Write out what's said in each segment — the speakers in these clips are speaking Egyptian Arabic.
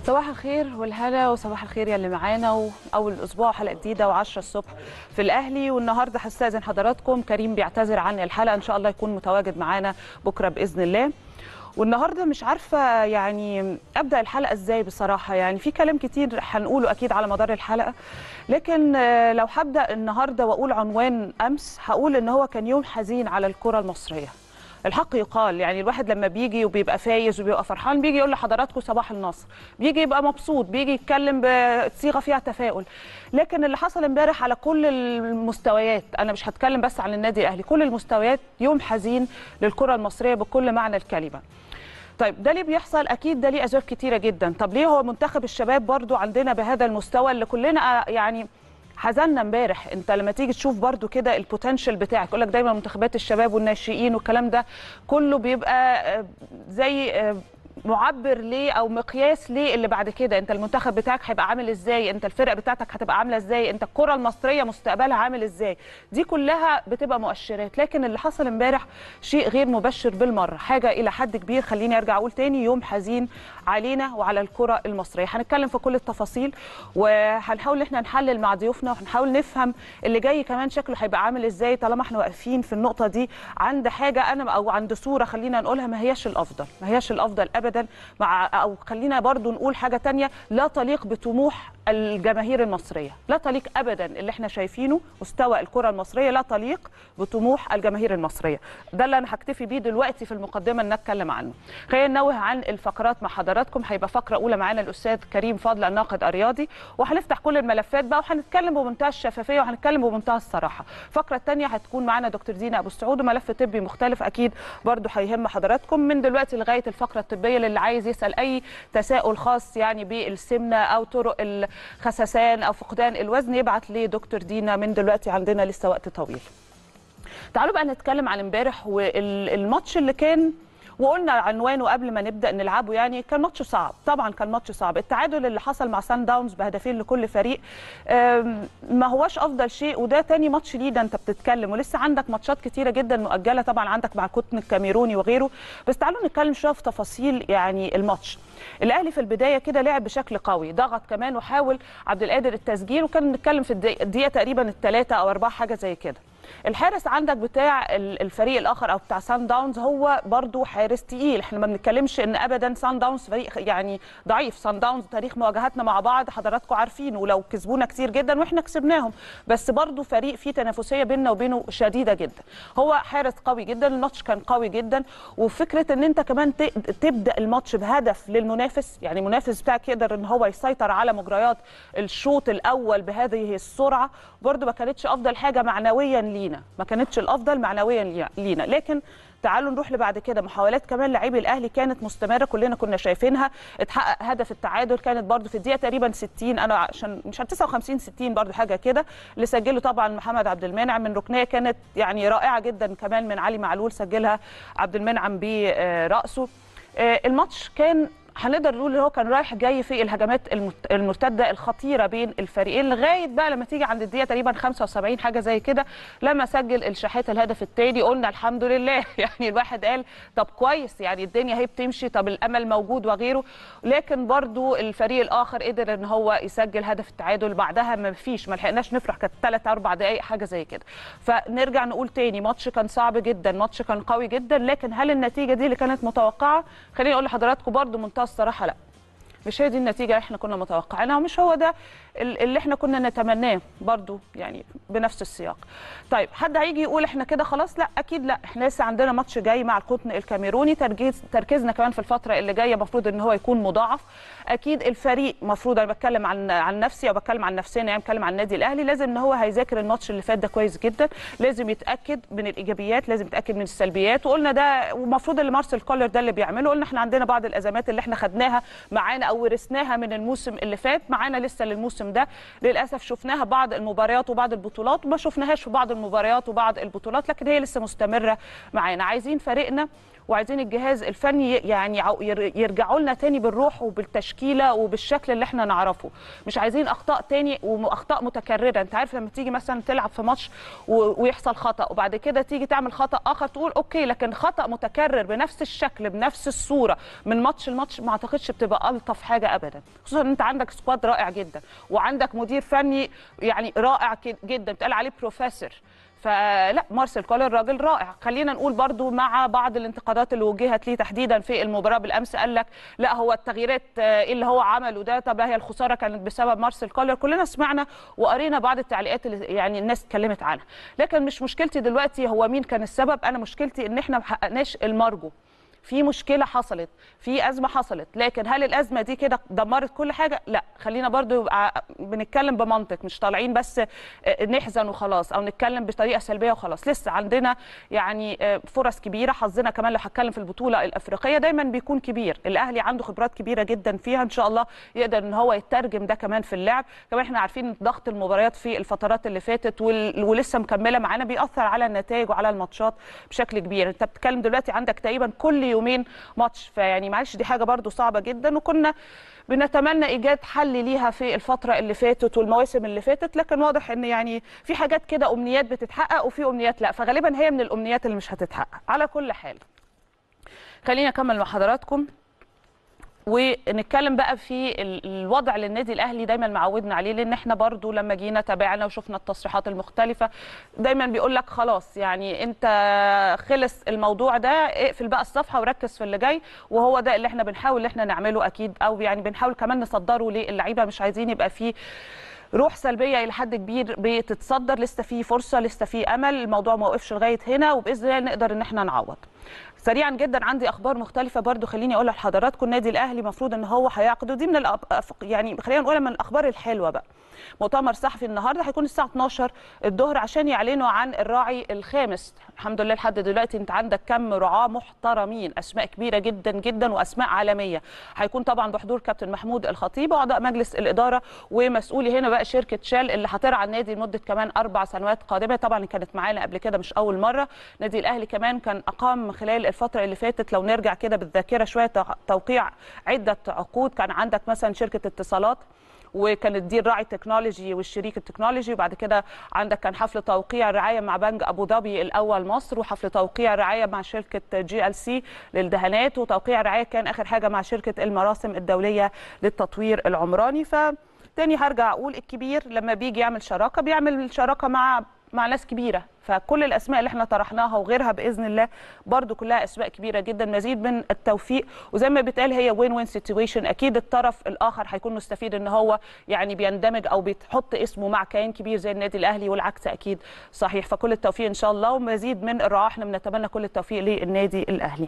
صباح الخير والهلا وصباح الخير يا اللي معانا واول اسبوع حلقه جديده و10 الصبح في الاهلي والنهارده هستاذن حضراتكم كريم بيعتذر عن الحلقه ان شاء الله يكون متواجد معانا بكره باذن الله والنهارده مش عارفه يعني ابدا الحلقه ازاي بصراحه يعني في كلام كتير هنقوله اكيد على مدار الحلقه لكن آه، لو هبدا النهارده واقول عنوان امس هقول ان هو كان يوم حزين على الكره المصريه الحق يقال يعني الواحد لما بيجي وبيبقى فايز وبيبقى فرحان بيجي يقول لحضراتكم صباح النصر بيجي يبقى مبسوط بيجي يتكلم بصيغه فيها تفاؤل لكن اللي حصل امبارح على كل المستويات انا مش هتكلم بس عن النادي الاهلي كل المستويات يوم حزين للكره المصريه بكل معنى الكلمه طيب ده ليه بيحصل اكيد ده ليه اسباب كتيره جدا طب ليه هو منتخب الشباب برضو عندنا بهذا المستوى اللي كلنا آه، يعني حزننا امبارح انت لما تيجي تشوف برضو كده البوتنشال بتاعك يقول لك دايما منتخبات الشباب والناشئين والكلام ده كله بيبقى آه، زي آه، معبر ليه او مقياس ليه اللي بعد كده انت المنتخب بتاعك هيبقى عامل ازاي انت الفرق بتاعتك هتبقى عامله ازاي انت الكره المصريه مستقبلها عامل ازاي دي كلها بتبقى مؤشرات لكن اللي حصل امبارح شيء غير مبشر بالمره حاجه الى حد كبير خليني ارجع اقول تاني يوم حزين علينا وعلى الكره المصريه هنتكلم في كل التفاصيل وهنحاول ان احنا نحلل مع ضيوفنا وهنحاول نفهم اللي جاي كمان شكله هيبقى عامل ازاي طالما احنا واقفين في النقطه دي عند حاجه انا او عند صوره خلينا نقولها ما هياش الافضل ما هياش الافضل ابدا مع او خلينا برضو نقول حاجه تانية لا تليق بطموح الجماهير المصريه لا تليق ابدا اللي احنا شايفينه مستوى الكره المصريه لا تليق بطموح الجماهير المصريه ده اللي انا هكتفي بيه دلوقتي في المقدمه ان اتكلم عنه خلينا ننوه عن الفقرات مع حضراتكم هيبقى فقره اولى معانا الاستاذ كريم فضل الناقد الرياضي وهنفتح كل الملفات بقى وهنتكلم بمنتهى الشفافيه وهنتكلم بمنتهى الصراحه الفقره الثانيه هتكون معانا دكتور دينا ابو السعود وملف طبي مختلف اكيد برضو هيهم حضراتكم من دلوقتي لغايه الفقره الطبيه للي عايز يسال اي تساؤل خاص يعني بالسمنه او طرق الخسسان او فقدان الوزن يبعت لدكتور دينا من دلوقتي عندنا لسه وقت طويل تعالوا بقى نتكلم عن امبارح والماتش اللي كان وقلنا عنوانه قبل ما نبدا نلعبه يعني كان ماتش صعب طبعا كان ماتش صعب التعادل اللي حصل مع سان داونز بهدفين لكل فريق أم، ما هوش افضل شيء وده تاني ماتش ليه ده انت بتتكلم ولسه عندك ماتشات كتيره جدا مؤجله طبعا عندك مع القطن الكاميروني وغيره بس تعالوا نتكلم شويه في تفاصيل يعني الماتش الاهلي في البدايه كده لعب بشكل قوي ضغط كمان وحاول عبد القادر التسجيل وكان نتكلم في الدقيقه الدقيقة تقريبا الثلاثه او اربعه حاجه زي كده الحارس عندك بتاع ال- الفريق الاخر او بتاع سان داونز هو برضو حارس تقيل احنا ما بنتكلمش ان ابدا سان داونز فريق يعني ضعيف سان داونز تاريخ مواجهاتنا مع بعض حضراتكم عارفين ولو كسبونا كتير جدا واحنا كسبناهم بس برضو فريق فيه تنافسيه بيننا وبينه شديده جدا هو حارس قوي جدا الماتش كان قوي جدا وفكره ان انت كمان ت- تبدا الماتش بهدف للمنافس يعني المنافس بتاعك يقدر ان هو يسيطر على مجريات الشوط الاول بهذه السرعه برضو ما كانتش افضل حاجه معنويا لينا ما كانتش الافضل معنويا لي- لينا لكن تعالوا نروح لبعد كده محاولات كمان لاعبي الاهلي كانت مستمره كلنا كنا شايفينها اتحقق هدف التعادل كانت برضو في الدقيقه تقريبا 60 انا عشان مش عارف 59 60 برضو حاجه كده اللي سجله طبعا محمد عبد المنعم من ركنيه كانت يعني رائعه جدا كمان من علي معلول سجلها عبد المنعم براسه آه، الماتش كان هنقدر نقول ان هو كان رايح جاي في الهجمات المت- المرتده الخطيره بين الفريقين لغايه بقى لما تيجي عند الدقيقه تقريبا 75 حاجه زي كده لما سجل الشحات الهدف الثاني قلنا الحمد لله يعني الواحد قال طب كويس يعني الدنيا هي بتمشي طب الامل موجود وغيره لكن برضو الفريق الاخر قدر ان هو يسجل هدف التعادل بعدها ما فيش ما لحقناش نفرح كانت 3 4 دقائق حاجه زي كده فنرجع نقول تاني ماتش كان صعب جدا ماتش كان قوي جدا لكن هل النتيجه دي اللي كانت متوقعه خليني اقول لحضراتكم برضو منتهى الصراحه لا مش هي دي النتيجه اللي احنا كنا متوقعينها ومش هو ده ال- اللي احنا كنا نتمناه برضو يعني بنفس السياق طيب حد هيجي يقول احنا كده خلاص لا اكيد لا احنا لسه عندنا ماتش جاي مع القطن الكاميروني تركيز تركيزنا كمان في الفتره اللي جايه المفروض ان هو يكون مضاعف اكيد الفريق المفروض انا بتكلم عن عن نفسي او بتكلم عن نفسنا يعني بتكلم عن النادي الاهلي لازم ان هو هيذاكر الماتش اللي فات ده كويس جدا لازم يتاكد من الايجابيات لازم يتاكد من السلبيات وقلنا ده ومفروض اللي مارسيل كولر ده اللي بيعمله قلنا احنا عندنا بعض الازمات اللي احنا خدناها معانا او ورثناها من الموسم اللي فات معانا لسه للموسم ده للاسف شفناها بعض المباريات وبعض البطولات وما شفناهاش في بعض المباريات وبعض البطولات لكن هي لسه مستمره معانا عايزين فريقنا وعايزين الجهاز الفني يعني عو- ير- يرجعوا لنا تاني بالروح وبالتشكيله وبالشكل اللي احنا نعرفه مش عايزين اخطاء تاني واخطاء متكرره انت عارف لما تيجي مثلا تلعب في ماتش و- ويحصل خطا وبعد كده تيجي تعمل خطا اخر تقول اوكي لكن خطا متكرر بنفس الشكل بنفس الصوره من ماتش لماتش ما اعتقدش بتبقى الطف حاجه ابدا خصوصا ان انت عندك سكواد رائع جدا وعندك مدير فني يعني رائع كد- جدا بتقال عليه بروفيسور فلا مارسيل كولر راجل رائع خلينا نقول برضو مع بعض الانتقادات اللي وجهت ليه تحديدا في المباراه بالامس قال لك لا هو التغييرات آه، ايه اللي هو عمله ده طب هي الخساره كانت بسبب مارسيل كولر كلنا سمعنا وقرينا بعض التعليقات اللي يعني الناس اتكلمت عنها لكن مش مشكلتي دلوقتي هو مين كان السبب انا مشكلتي ان احنا ما حققناش المرجو في مشكله حصلت في ازمه حصلت لكن هل الازمه دي كده دمرت كل حاجه لا خلينا برضو يبقى بنتكلم بمنطق مش طالعين بس آه، نحزن وخلاص او نتكلم بطريقه سلبيه وخلاص لسه عندنا يعني آه، فرص كبيره حظنا كمان لو هتكلم في البطوله الافريقيه دايما بيكون كبير الاهلي عنده خبرات كبيره جدا فيها ان شاء الله يقدر ان هو يترجم ده كمان في اللعب كمان احنا عارفين ضغط المباريات في الفترات اللي فاتت وال- ولسه مكمله معانا بيأثر على النتائج وعلى الماتشات بشكل كبير انت بتتكلم دلوقتي عندك تقريبا كل يومين ماتش فيعني معلش دي حاجه برضو صعبه جدا وكنا بنتمنى ايجاد حل ليها في الفتره اللي فاتت والمواسم اللي فاتت لكن واضح ان يعني في حاجات كده امنيات بتتحقق وفي امنيات لا فغالبا هي من الامنيات اللي مش هتتحقق على كل حال خليني اكمل مع حضراتكم ونتكلم بقى في ال- الوضع اللي النادي الاهلي دايما معودنا عليه لان احنا برضو لما جينا تابعنا وشفنا التصريحات المختلفه دايما بيقول لك خلاص يعني انت خلص الموضوع ده اقفل بقى الصفحه وركز في اللي جاي وهو ده اللي احنا بنحاول ان احنا نعمله اكيد او يعني بنحاول كمان نصدره للعيبه مش عايزين يبقى فيه روح سلبيه الى حد كبير بتتصدر لسه في فرصه لسه في امل الموضوع ما وقفش لغايه هنا وباذن الله نقدر ان احنا نعوض سريعا جدا عندي اخبار مختلفه برضو خليني اقول لحضراتكم النادي الاهلي المفروض ان هو هيعقد ودي من الأب... يعني خلينا نقولها من الاخبار الحلوه بقى مؤتمر صحفي النهارده هيكون الساعه 12 الظهر عشان يعلنوا عن الراعي الخامس الحمد لله لحد دلوقتي انت عندك كم رعاه محترمين اسماء كبيره جدا جدا واسماء عالميه هيكون طبعا بحضور كابتن محمود الخطيب واعضاء مجلس الاداره ومسؤولي هنا بقى شركه شال اللي هترعى النادي لمده كمان اربع سنوات قادمه طبعا كانت معانا قبل كده مش اول مره النادي الاهلي كمان كان اقام خلال الفتره اللي فاتت لو نرجع كده بالذاكره شويه توقيع عده عقود كان عندك مثلا شركه اتصالات وكانت دي الراعي التكنولوجي والشريك التكنولوجي وبعد كده عندك كان حفل توقيع الرعايه مع بنك ابو ظبي الاول مصر وحفل توقيع الرعايه مع شركه جي ال سي للدهانات وتوقيع الرعايه كان اخر حاجه مع شركه المراسم الدوليه للتطوير العمراني ف تاني هرجع اقول الكبير لما بيجي يعمل شراكه بيعمل شراكه مع مع ناس كبيره فكل الاسماء اللي احنا طرحناها وغيرها باذن الله برضو كلها اسماء كبيره جدا مزيد من التوفيق وزي ما بيتقال هي وين وين سيتويشن اكيد الطرف الاخر هيكون مستفيد ان هو يعني بيندمج او بيحط اسمه مع كيان كبير زي النادي الاهلي والعكس اكيد صحيح فكل التوفيق ان شاء الله ومزيد من الرعاه احنا بنتمنى كل التوفيق للنادي الاهلي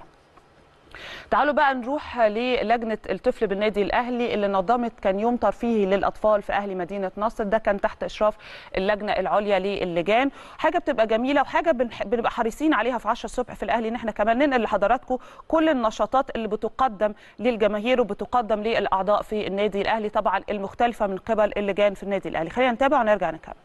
تعالوا بقى نروح للجنه الطفل بالنادي الاهلي اللي نظمت كان يوم ترفيهي للاطفال في اهلي مدينه نصر ده كان تحت اشراف اللجنه العليا للجان حاجه بتبقى جميله وحاجه بنح- بنبقى حريصين عليها في 10 الصبح في الاهلي ان احنا كمان ننقل لحضراتكم كل النشاطات اللي بتقدم للجماهير وبتقدم للاعضاء في النادي الاهلي طبعا المختلفه من قبل اللجان في النادي الاهلي خلينا نتابع ونرجع نكمل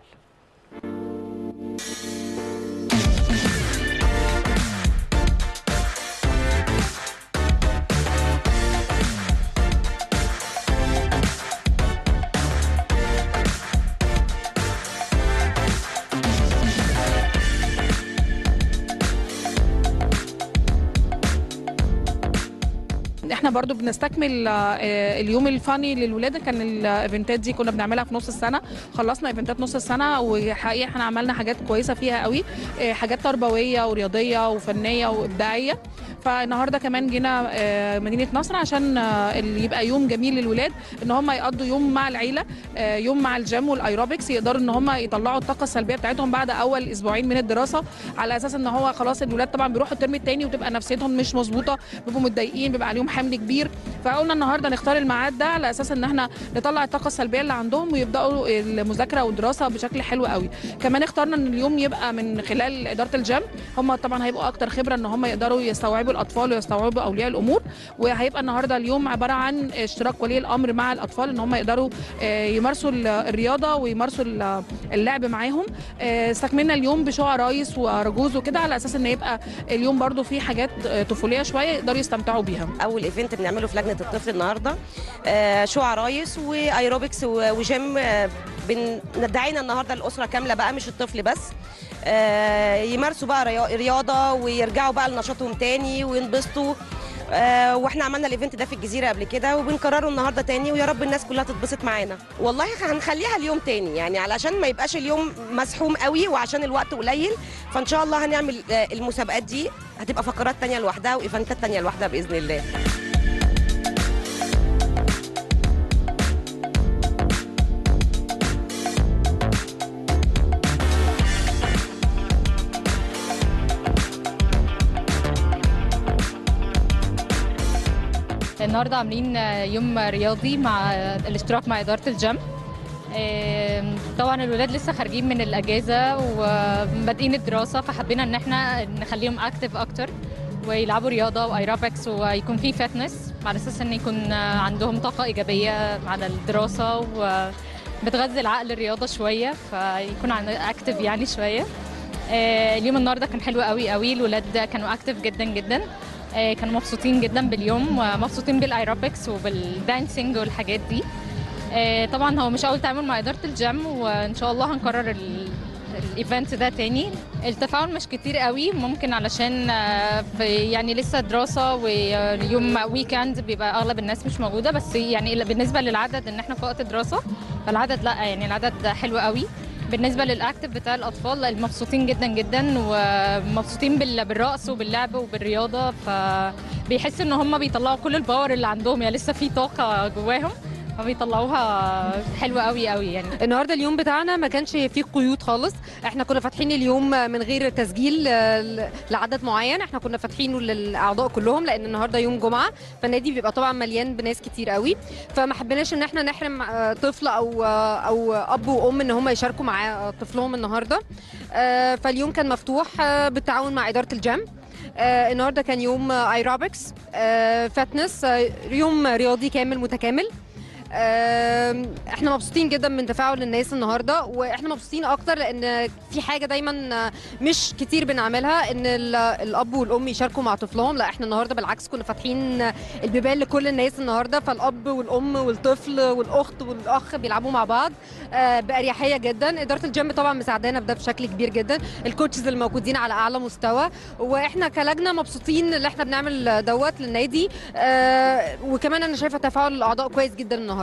احنا برضو بنستكمل آه، اليوم الفاني للولاد كان الايفنتات دي كنا بنعملها في نص السنه خلصنا ايفنتات نص السنه وحقيقه احنا عملنا حاجات كويسه فيها قوي آه، حاجات تربويه ورياضيه وفنيه وابداعيه فالنهارده كمان جينا آه، مدينه نصر عشان آه، اللي يبقى يوم جميل للولاد ان هم يقضوا يوم مع العيله آه، يوم مع الجيم والايروبكس يقدروا ان هم يطلعوا الطاقه السلبيه بتاعتهم بعد اول اسبوعين من الدراسه على اساس ان هو خلاص الولاد طبعا بيروحوا الترم الثاني وتبقى نفسيتهم مش مظبوطه بيبقوا متضايقين بيبقى عليهم حمل كبير فقلنا النهارده نختار الميعاد ده على اساس ان احنا نطلع الطاقه السلبيه اللي عندهم ويبداوا المذاكره والدراسه بشكل حلو قوي كمان اخترنا ان اليوم يبقى من خلال اداره الجيم هم طبعا هيبقوا اكتر خبره ان هم يقدروا يستوعبوا يستوعبوا الاطفال ويستوعبوا اولياء الامور وهيبقى النهارده اليوم عباره عن اشتراك ولي الامر مع الاطفال ان هم يقدروا آه، يمارسوا ال- الرياضه ويمارسوا ال- اللعب معاهم آه، استكملنا اليوم بشو عرايس ورجوز وكده على اساس ان يبقى اليوم برضو فيه حاجات آه، طفوليه شويه يقدروا يستمتعوا بيها اول ايفنت بنعمله في لجنه الطفل النهارده آه، شو عرايس وايروبكس و- وجيم آه، بن- دعينا النهارده الاسره كامله بقى مش الطفل بس آه، يمارسوا بقى ريا- رياضه ويرجعوا بقى لنشاطهم تاني وينبسطوا آه، واحنا عملنا الايفنت ده في الجزيره قبل كده وبنكرره النهارده تاني ويا رب الناس كلها تتبسط معانا والله هنخليها اليوم تاني يعني علشان ما يبقاش اليوم مزحوم قوي وعشان الوقت قليل فان شاء الله هنعمل آه، المسابقات دي هتبقى فقرات تانية لوحدها وايفنتات تانية لوحدها باذن الله النهارده عاملين يوم رياضي مع الاشتراك مع اداره الجيم آم، طبعا الولاد لسه خارجين من الاجازه وبادئين الدراسه فحبينا ان احنا نخليهم اكتف اكتر ويلعبوا رياضه وايروبكس ويكون في فتنس على اساس ان يكون عندهم طاقه ايجابيه على الدراسه وبتغذي العقل الرياضه شويه فيكون اكتف يعني شويه آه، اليوم النهارده كان حلو قوي قوي الولاد كانوا اكتف جدا جدا آه، كانوا مبسوطين جدا باليوم ومبسوطين بالايروبكس وبالدانسينج والحاجات دي آه، طبعا هو مش اول تعامل مع اداره الجيم وان شاء الله هنكرر ال- الايفنت ده تاني التفاعل مش كتير قوي ممكن علشان آه، في يعني لسه دراسه ويوم ويكند بيبقى اغلب الناس مش موجوده بس يعني إلا بالنسبه للعدد ان احنا في وقت دراسه فالعدد لا يعني العدد حلو قوي بالنسبه للاكتف بتاع الاطفال لا، مبسوطين جدا جدا ومبسوطين بال- بالرقص وباللعب وبالرياضه فبيحسوا ان هم بيطلعوا كل الباور اللي عندهم يعني لسه في طاقه جواهم فبيطلعوها حلوه قوي قوي يعني النهارده اليوم بتاعنا ما كانش فيه قيود خالص احنا كنا فاتحين اليوم من غير تسجيل آه، ل- لعدد معين احنا كنا فاتحينه للاعضاء كلهم لان النهارده يوم جمعه فالنادي بيبقى طبعا مليان بناس كتير قوي فما حبيناش ان احنا نحرم آه، طفل او آه، او اب وام ان هم يشاركوا مع آه، طفلهم النهارده آه، فاليوم كان مفتوح آه، بالتعاون مع اداره الجيم آه، النهارده كان يوم ايروبكس فاتنس يوم رياضي كامل متكامل آم، احنا مبسوطين جدا من تفاعل الناس النهارده واحنا مبسوطين اكتر لان في حاجه دايما مش كتير بنعملها ان ال- الاب والام يشاركوا مع طفلهم لا احنا النهارده بالعكس كنا فاتحين البيبان لكل الناس النهارده فالاب والام والطفل والاخت والاخ بيلعبوا مع بعض آه، باريحيه جدا اداره الجيم طبعا مساعدانا بده بشكل كبير جدا الكوتشز الموجودين على اعلى مستوى واحنا كلجنه مبسوطين اللي احنا بنعمل دوت للنادي آه، وكمان انا شايفه تفاعل الاعضاء كويس جدا النهارده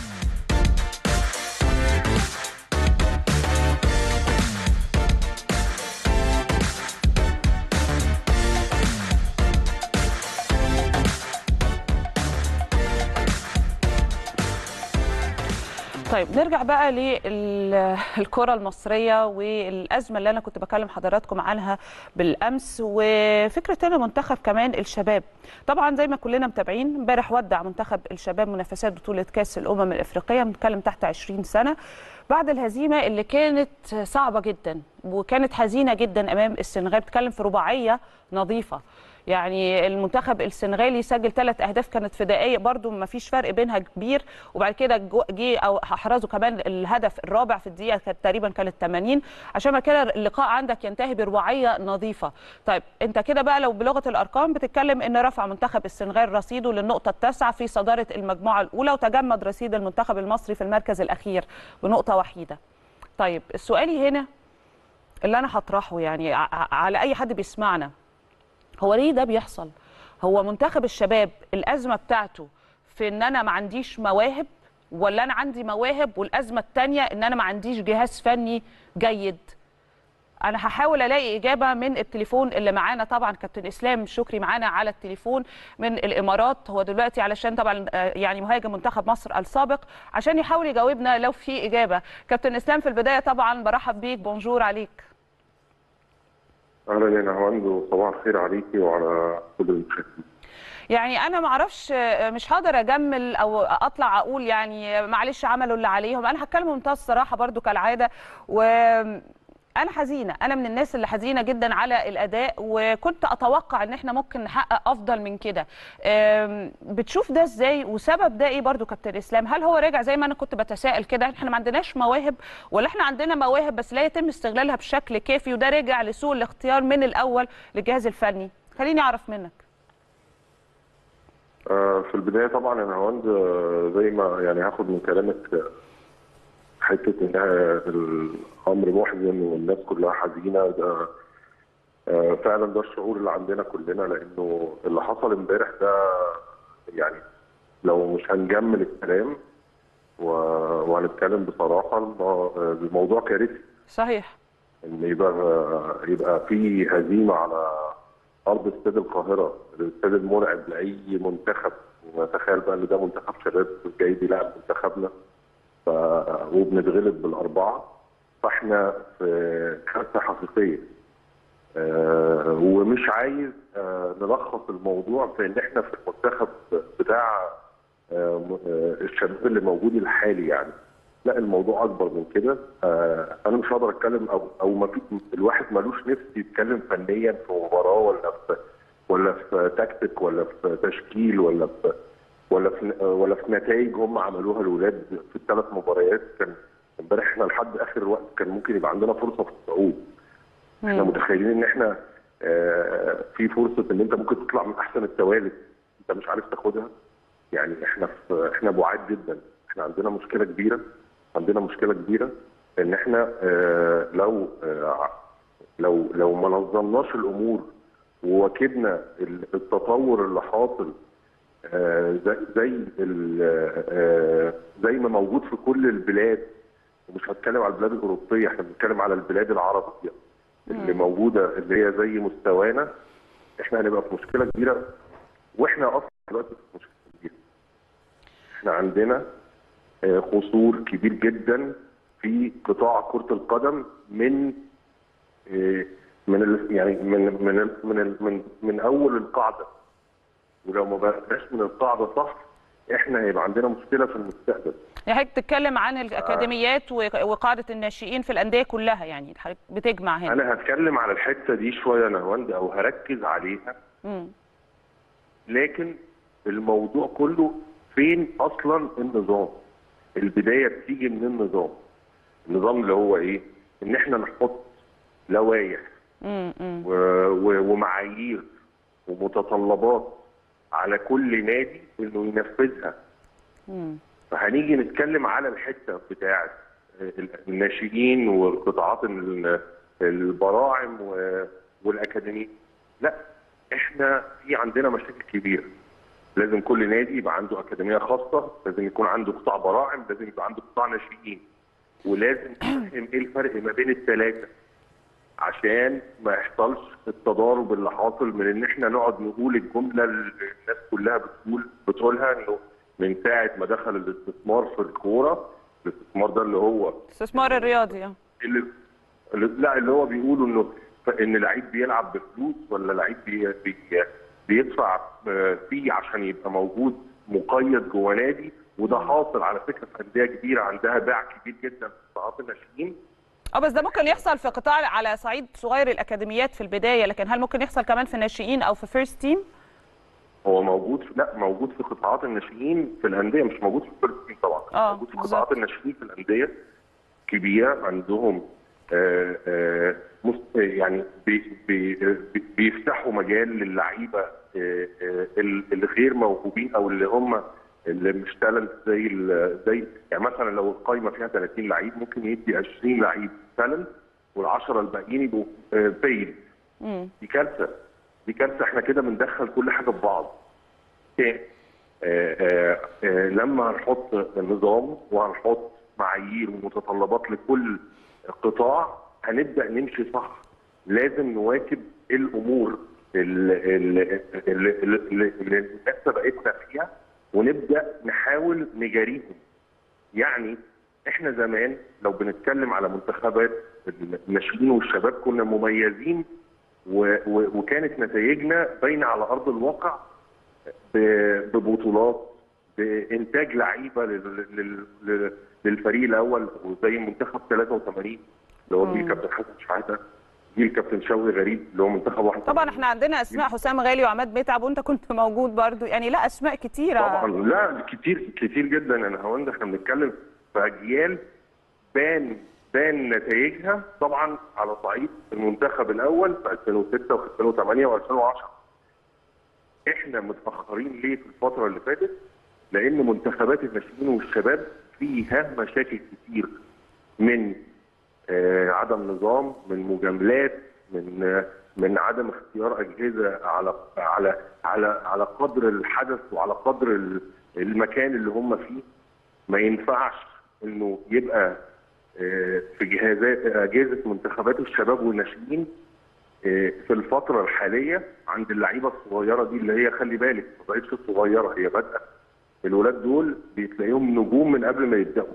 طيب نرجع بقى للكرة المصرية والأزمة اللي أنا كنت بكلم حضراتكم عنها بالأمس وفكرة أن منتخب كمان الشباب طبعا زي ما كلنا متابعين امبارح ودع منتخب الشباب منافسات بطولة كأس الأمم الإفريقية بنتكلم تحت 20 سنة بعد الهزيمة اللي كانت صعبة جدا وكانت حزينة جدا أمام السنغال بتتكلم في رباعية نظيفة يعني المنتخب السنغالي سجل ثلاث اهداف كانت في دقائق برضو ما فيش فرق بينها كبير وبعد كده جو- جه او احرزوا كمان الهدف الرابع في الدقيقه كانت تقريبا كانت 80 عشان ما كده اللقاء عندك ينتهي برباعيه نظيفه طيب انت كده بقى لو بلغه الارقام بتتكلم ان رفع منتخب السنغال رصيده للنقطه التاسعه في صداره المجموعه الاولى وتجمد رصيد المنتخب المصري في المركز الاخير بنقطه وحيده طيب السؤال هنا اللي انا هطرحه يعني ع- ع- على اي حد بيسمعنا هو ليه ده بيحصل هو منتخب الشباب الازمه بتاعته في ان انا ما عنديش مواهب ولا انا عندي مواهب والازمه الثانيه ان انا ما عنديش جهاز فني جيد انا هحاول الاقي اجابه من التليفون اللي معانا طبعا كابتن اسلام شكري معانا على التليفون من الامارات هو دلوقتي علشان طبعا آه، يعني مهاجم منتخب مصر السابق عشان يحاول يجاوبنا لو في اجابه كابتن اسلام في البدايه طبعا برحب بيك بونجور عليك اهلا يا نهاوند وصباح الخير عليكي وعلى كل المشاهدين يعني انا ما اعرفش مش هقدر اجمل او اطلع اقول يعني معلش عملوا اللي عليهم انا هتكلم بمنتهى الصراحه برضو كالعاده و انا حزينه انا من الناس اللي حزينه جدا على الاداء وكنت اتوقع ان احنا ممكن نحقق افضل من كده أم، بتشوف ده ازاي وسبب ده ايه برضو كابتن اسلام هل هو راجع زي ما انا كنت بتساءل كده احنا ما عندناش مواهب ولا احنا عندنا مواهب بس لا يتم استغلالها بشكل كافي وده راجع لسوء الاختيار من الاول للجهاز الفني خليني اعرف منك آه، في البدايه طبعا انا هوند آه، زي ما يعني هاخد من كلامك آه، حته انها الامر محزن والناس كلها حزينه ده آه، فعلا ده الشعور اللي عندنا كلنا لانه اللي حصل امبارح ده يعني لو مش هنجمل الكلام و- وهنتكلم بصراحه الم- الموضوع كارثي صحيح ان يبقى يبقى في هزيمه على ارض استاد القاهره الاستاد المرعب لاي منتخب ونتخيل بقى ان ده منتخب شباب جاي بيلعب منتخبنا ف... وبنتغلب بالاربعه فاحنا في كارثه حقيقيه آه ومش عايز آه نلخص الموضوع في ان احنا في المنتخب بتاع آه م- آه الشباب اللي موجود الحالي يعني لا الموضوع اكبر من كده آه انا مش هقدر اتكلم او او ما في الواحد ملوش نفس يتكلم فنيا في مباراه ولا في ولا في تكتيك ولا في تشكيل ولا في ولا في ولا في نتائج هم عملوها الولاد في الثلاث مباريات كان امبارح احنا لحد اخر وقت كان ممكن يبقى عندنا فرصه في الصعود احنا متخيلين ان احنا آه، في فرصه ان انت ممكن تطلع من احسن التوالد انت مش عارف تاخدها يعني احنا في احنا بعاد جدا احنا عندنا مشكله كبيره عندنا مشكله كبيره ان احنا آه، لو آه، لو لو ما نظمناش الامور وواكبنا ال- التطور اللي حاصل آه، زي زي ال- آه، زي ما موجود في كل البلاد ومش هتكلم على البلاد الاوروبيه احنا بنتكلم على البلاد العربيه اللي موجوده اللي هي زي مستوانا احنا هنبقى في مشكله كبيره واحنا اصلا دلوقتي في مشكله كبيره احنا عندنا آه، قصور كبير جدا في قطاع كره القدم من آه، من ال- يعني من من ال- من ال- من من اول القاعده ولو ما بقاش من القاعده صح احنا هيبقى عندنا مشكله في المستقبل يعني حضرتك بتتكلم عن الاكاديميات و- وقاعده الناشئين في الانديه كلها يعني حضرتك بتجمع هنا انا هتكلم على الحته دي شويه يا نهاوند او هركز عليها مم. لكن الموضوع كله فين اصلا النظام البدايه بتيجي من النظام النظام اللي هو ايه ان احنا نحط لوائح مم. مم. و- و- ومعايير ومتطلبات على كل نادي انه ينفذها مم. فهنيجي نتكلم على الحته بتاعه الناشئين والقطاعات ال- البراعم و- والاكاديميه لا احنا في عندنا مشاكل كبيره لازم كل نادي يبقى عنده اكاديميه خاصه لازم يكون عنده قطاع براعم لازم يبقى عنده قطاع ناشئين ولازم نفهم ايه الفرق ما بين الثلاثه عشان ما يحصلش التضارب اللي حاصل من ان احنا نقعد نقول الجمله اللي الناس كلها بتقول بتقولها انه من ساعه ما دخل الاستثمار في الكوره الاستثمار ده اللي هو الاستثمار الرياضي آه. اللي اللي- لا اللي هو بيقولوا انه ف- ان لعيب بيلعب بفلوس ولا لعيب بي بي بيدفع آه، فيه عشان يبقى موجود مقيد جوه نادي وده حاصل على فكره في انديه كبيره عندها باع كبير جدا في قطاعات الناشئين اه بس ده ممكن يحصل في قطاع على صعيد صغير الاكاديميات في البدايه لكن هل ممكن يحصل كمان في الناشئين او في فيرست تيم هو موجود في لا موجود في قطاعات الناشئين في الانديه مش موجود في الفيرست تيم طبعا آه، موجود في بالظبط. قطاعات الناشئين في الانديه كبيره عندهم آه آه مست- يعني بي بي بي بيفتحوا مجال للعيبه آه آه ال- الغير موهوبين او اللي هم اللي مش تالنت زي ال- زي يعني مثلا لو القايمه فيها 30 لعيب ممكن يدي 20 لعيب تالنت وال10 الباقيين يبقوا بيد مم. دي كارثه دي كارثه احنا كده بندخل كل حاجه في بعض تاني آه، آه، آه، لما هنحط نظام وهنحط معايير ومتطلبات لكل قطاع هنبدا نمشي صح لازم نواكب الامور اللي, اللي, اللي, اللي, اللي الناس سبقتنا فيها ونبدا نحاول نجاريهم يعني احنا زمان لو بنتكلم على منتخبات الناشئين والشباب كنا مميزين و- و- وكانت نتائجنا باينه على ارض الواقع ب- ببطولات بانتاج لعيبه لل- لل- لل- للفريق الاول وزي منتخب 83 اللي هو جيل كابتن حسن شحاته جيل كابتن شوقي غريب اللي هو منتخب واحد طبعا احنا عندنا اسماء حسام غالي وعماد متعب وانت كنت موجود برضو يعني لا اسماء كتيره طبعا لا كتير كتير جدا انا هو احنا بنتكلم في اجيال بان بان نتائجها طبعا على صعيد المنتخب الاول في 2006 و2008 و2010 احنا متاخرين ليه في الفتره اللي فاتت؟ لان منتخبات الناشئين والشباب فيها مشاكل كتير من آه عدم نظام من مجاملات من آه من عدم اختيار اجهزه على على على على قدر الحدث وعلى قدر ال- المكان اللي هم فيه ما ينفعش انه يبقى آه، في جهازات اجهزه منتخبات الشباب والناشئين آه، في الفتره الحاليه عند اللعيبه الصغيره دي اللي هي خلي بالك ما بقتش صغيره هي بادئه الولاد دول بتلاقيهم نجوم من قبل ما يبداوا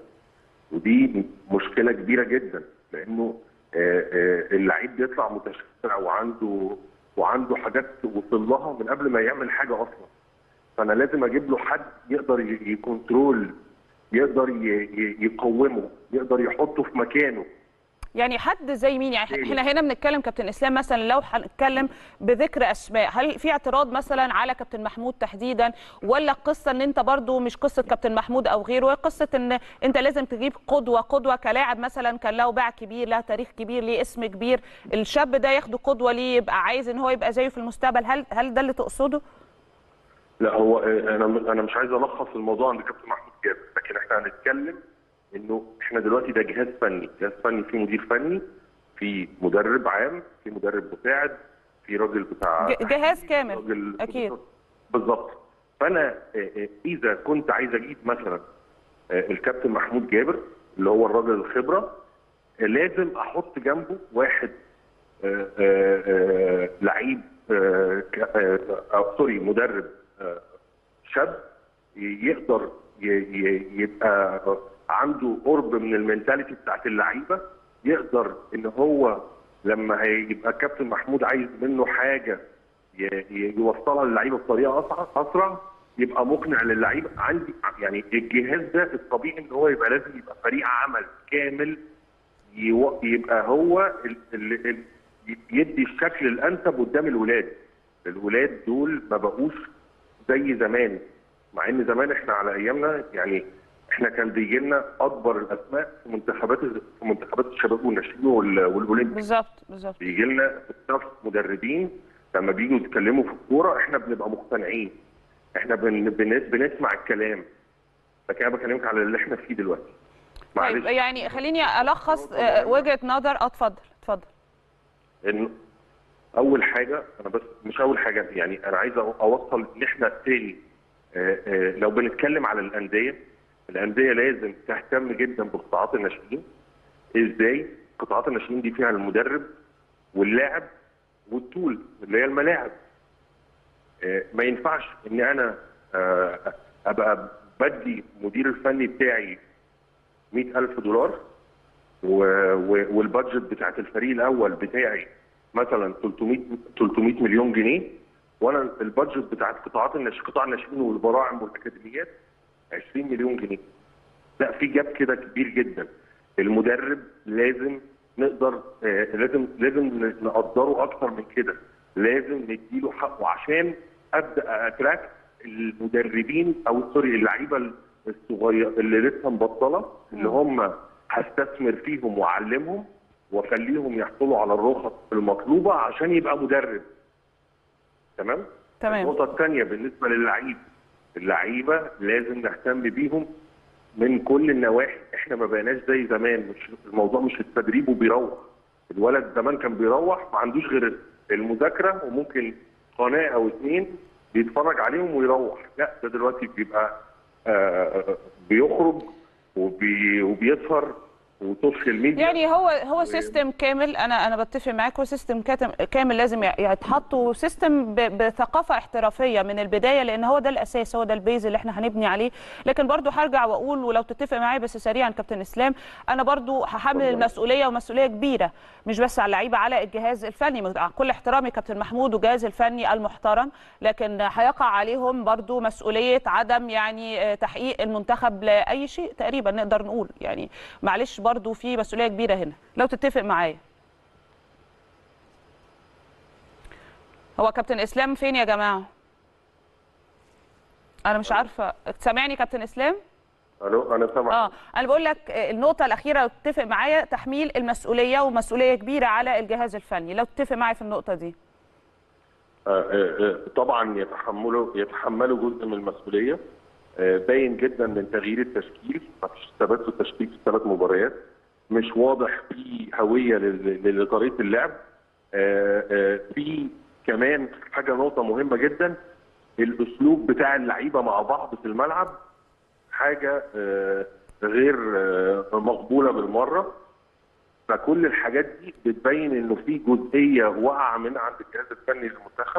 ودي مشكله كبيره جدا لانه آه، آه، اللعيب بيطلع متشبع وعنده وعنده حاجات وصل لها من قبل ما يعمل حاجه اصلا فانا لازم اجيب له حد يقدر ي- يكنترول يقدر ي- ي- يقومه يقدر يحطه في مكانه يعني حد زي مين يعني احنا هنا بنتكلم كابتن اسلام مثلا لو هنتكلم بذكر اسماء هل في اعتراض مثلا على كابتن محمود تحديدا ولا القصه ان انت برضو مش قصه كابتن محمود او غيره هي قصه ان انت لازم تجيب قدوه قدوه كلاعب مثلا كان له باع كبير له تاريخ كبير ليه اسم كبير الشاب ده ياخده قدوه ليه يبقى عايز ان هو يبقى زيه في المستقبل هل هل ده اللي تقصده لا هو آه، انا انا مش عايز الخص الموضوع عند كابتن محمود جابر لكن احنا هنتكلم انه احنا دلوقتي ده جهاز فني جهاز فني فيه مدير فني في مدرب عام في مدرب مساعد في راجل بتاع ج- جهاز كامل راجل اكيد بالظبط فانا آه، آه، اذا كنت عايز اجيب مثلا آه، الكابتن محمود جابر اللي هو الراجل الخبره آه، لازم احط جنبه واحد آه، آه، آه، لعيب آه، ك- آه، آه، سوري مدرب آه، شاب يقدر ي- ي- يبقى عنده قرب من المينتاليتي بتاعت اللعيبه يقدر ان هو لما هيبقى كابتن محمود عايز منه حاجه ي- ي- يوصلها للعيبه بطريقه اسرع اسرع يبقى مقنع للعيبه عندي يعني الجهاز ده الطبيعي ان هو يبقى لازم يبقى فريق عمل كامل يو- يبقى هو اللي يدي الشكل الانسب قدام الولاد الولاد دول ما بقوش زي زمان مع ان زمان احنا على ايامنا يعني احنا كان بيجي لنا اكبر الاسماء في منتخبات في منتخبات الشباب والناشئين وال- والاولمبي بالظبط بالظبط بيجي لنا ستاف مدربين لما بييجوا يتكلموا في الكوره احنا بنبقى مقتنعين احنا بن بن بنسمع الكلام لكن انا بكلمك على اللي احنا فيه دلوقتي طيب معلش يعني خليني الخص آه، وجهه نظر اه اتفضل اتفضل ان اول حاجه انا بس مش اول حاجه يعني انا عايز أو- اوصل ان احنا تاني آه، آه، لو بنتكلم على الانديه الانديه لازم تهتم جدا بقطاعات الناشئين ازاي قطاعات الناشئين دي فيها المدرب واللاعب والتول اللي هي الملاعب آه، ما ينفعش ان انا آه، ابقى بدي مدير الفني بتاعي 100000 دولار و- و- والبادجت بتاعت الفريق الاول بتاعي مثلا 300 300 مليون جنيه وانا البادجت بتاعت قطاعات النش... قطاع الناشئين والبراعم والاكاديميات 20 مليون جنيه لا في جاب كده كبير جدا المدرب لازم نقدر آه لازم لازم نقدره اكتر من كده لازم نديله حقه عشان ابدا اتراك المدربين او سوري اللعيبه الصغيره اللي لسه مبطله اللي هم هستثمر فيهم واعلمهم واخليهم يحصلوا على الرخص المطلوبه عشان يبقى مدرب تمام تمام النقطه الثانيه بالنسبه للعيب اللعيبه لازم نهتم بيهم من كل النواحي احنا ما بقيناش زي زمان مش الموضوع مش التدريب وبيروح الولد زمان كان بيروح ما عندوش غير المذاكره وممكن قناه او اثنين بيتفرج عليهم ويروح لا ده دلوقتي بيبقى آه بيخرج وبي وبيسهر وسوشيال ميديا يعني هو هو سيستم كامل انا انا بتفق معاك هو سيستم كاتم- كامل لازم يتحط وسيستم ب- بثقافه احترافيه من البدايه لان هو ده الاساس هو ده البيز اللي احنا هنبني عليه لكن برضو هرجع واقول ولو تتفق معايا بس سريعا كابتن اسلام انا برضو هحمل المسؤوليه ومسؤوليه كبيره مش بس على اللعيبه على الجهاز الفني مع كل احترامي كابتن محمود والجهاز الفني المحترم لكن هيقع عليهم برضو مسؤوليه عدم يعني آه، تحقيق المنتخب لاي شيء تقريبا نقدر نقول يعني معلش برضو برضو في مسؤوليه كبيره هنا لو تتفق معايا هو كابتن اسلام فين يا جماعه انا مش عارفه سامعني كابتن اسلام الو انا سامع اه انا بقول لك آه، النقطه الاخيره لو تتفق معايا تحميل المسؤوليه ومسؤوليه كبيره على الجهاز الفني لو تتفق معايا في النقطه دي آه، آه، آه، طبعا يتحملوا يتحملوا جزء من المسؤوليه آه، باين جدا من تغيير التشكيل ما فيش ثبات في التشكيل في الثلاث مباريات مش واضح في هويه لل- لطريقه اللعب آه، آه، في كمان حاجه نقطه مهمه جدا الاسلوب بتاع اللعيبه مع بعض في الملعب حاجه آه، غير آه، مقبوله بالمره فكل الحاجات دي بتبين انه في جزئيه واقعه من عند الجهاز الفني للمنتخب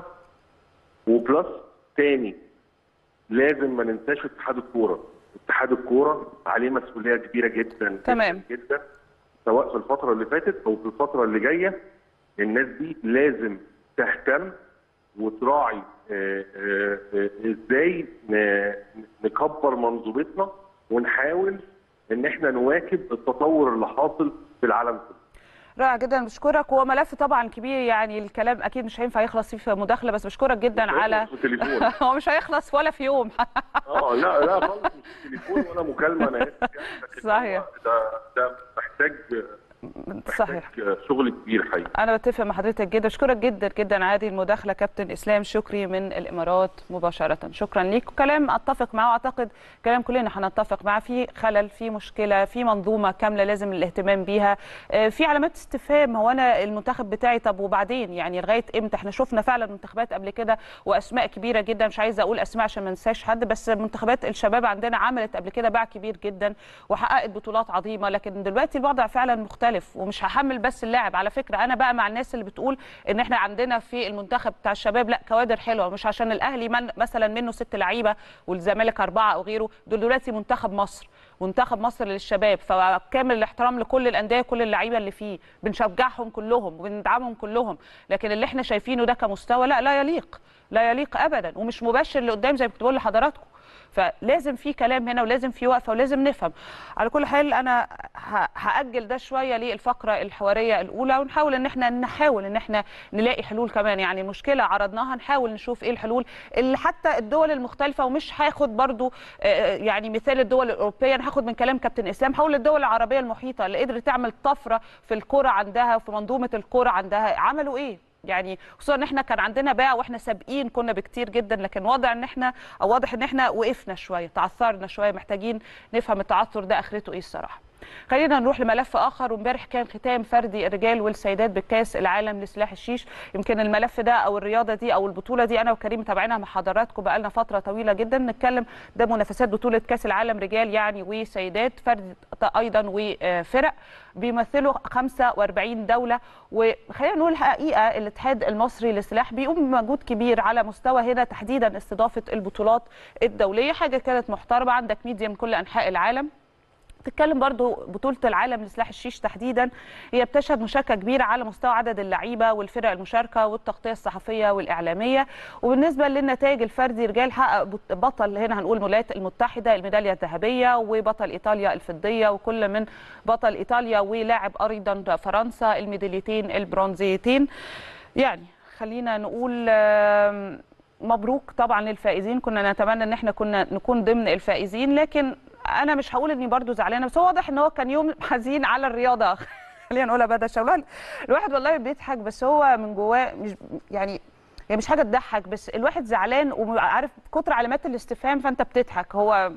وبلس تاني لازم ما ننساش اتحاد الكوره اتحاد الكوره عليه مسؤوليه كبيره جدا تمام. جدا, جدا سواء في الفتره اللي فاتت او في الفتره اللي جايه الناس دي لازم تهتم وتراعي آه، آه، آه، ازاي ن- نكبر منظومتنا ونحاول ان احنا نواكب التطور اللي حاصل في العالم كله رائع جدا بشكرك هو ملف طبعا كبير يعني الكلام اكيد مش هينفع يخلص فيه في مداخله بس بشكرك جدا على في تليفون هو مش هيخلص ولا في يوم اه لا لا خالص مش تليفون ولا مكالمه انا اسف يعني لكن صحيح. هو ده ده محتاج صحيح محتاج شغل كبير حقيقي انا بتفق مع حضرتك جدا اشكرك جدا جدا على هذه المداخله كابتن اسلام شكري من الامارات مباشره شكرا ليك وكلام اتفق معه واعتقد كلام كلنا هنتفق معاه في خلل في مشكله في منظومه كامله لازم الاهتمام بيها آه، في علامات استفهام هو انا المنتخب بتاعي طب وبعدين يعني لغايه امتى احنا شفنا فعلا منتخبات قبل كده واسماء كبيره جدا مش عايزه اقول اسماء عشان ما ننساش حد بس منتخبات الشباب عندنا عملت قبل كده باع كبير جدا وحققت بطولات عظيمه لكن دلوقتي الوضع فعلا مختلف ومش هحمل بس اللاعب على فكره انا بقى مع الناس اللي بتقول ان احنا عندنا في المنتخب بتاع الشباب لا كوادر حلوه مش عشان الاهلي من مثلا منه ست لعيبه والزمالك اربعه او غيره دول دلوقتي منتخب مصر منتخب مصر للشباب فكامل الاحترام لكل الانديه كل اللعيبه اللي فيه بنشجعهم كلهم وبندعمهم كلهم لكن اللي احنا شايفينه ده كمستوى لا لا يليق لا يليق ابدا ومش مبشر لقدام زي ما كنت بقول لحضراتكم فلازم في كلام هنا ولازم في وقفه ولازم نفهم على كل حال انا ه- هاجل ده شويه للفقره الحواريه الاولى ونحاول ان احنا نحاول ان احنا نلاقي حلول كمان يعني المشكله عرضناها نحاول نشوف ايه الحلول اللي حتى الدول المختلفه ومش هاخد برضو آه، يعني مثال الدول الاوروبيه انا هاخد من كلام كابتن اسلام هقول الدول العربيه المحيطه اللي قدرت تعمل طفره في الكره عندها وفي منظومه الكره عندها عملوا ايه يعني خصوصا ان احنا كان عندنا باع واحنا سابقين كنا بكتير جدا لكن واضح ان احنا او واضح ان احنا وقفنا شويه تعثرنا شويه محتاجين نفهم التعثر ده اخرته ايه الصراحه خلينا نروح لملف اخر وامبارح كان ختام فردي الرجال والسيدات بكاس العالم لسلاح الشيش يمكن الملف ده او الرياضه دي او البطوله دي انا وكريم متابعينها مع حضراتكم بقالنا فتره طويله جدا نتكلم ده منافسات بطوله كاس العالم رجال يعني وسيدات فرد ايضا وفرق بيمثلوا 45 دوله وخلينا نقول الحقيقه الاتحاد المصري للسلاح بيقوم بمجهود كبير على مستوى هنا تحديدا استضافه البطولات الدوليه حاجه كانت محترمه عندك ميديا من كل انحاء العالم تتكلم برضو بطولة العالم لسلاح الشيش تحديدا هي بتشهد مشاركة كبيرة على مستوى عدد اللعيبة والفرق المشاركة والتغطية الصحفية والإعلامية وبالنسبة للنتائج الفردي رجال حقق بط- بطل هنا هنقول الولايات المتحدة الميدالية الذهبية وبطل إيطاليا الفضية وكل من بطل إيطاليا ولاعب أيضا فرنسا الميداليتين البرونزيتين يعني خلينا نقول آم، مبروك طبعا للفائزين كنا نتمنى ان احنا كنا نكون ضمن الفائزين لكن انا مش هقول اني برضو زعلانه بس هو واضح ان هو كان يوم حزين على الرياضه خلينا نقولها بدل شغلان الواحد والله بيضحك بس هو من جواه مش يعني هي مش حاجه تضحك بس الواحد زعلان وعارف كتر علامات الاستفهام فانت بتضحك هو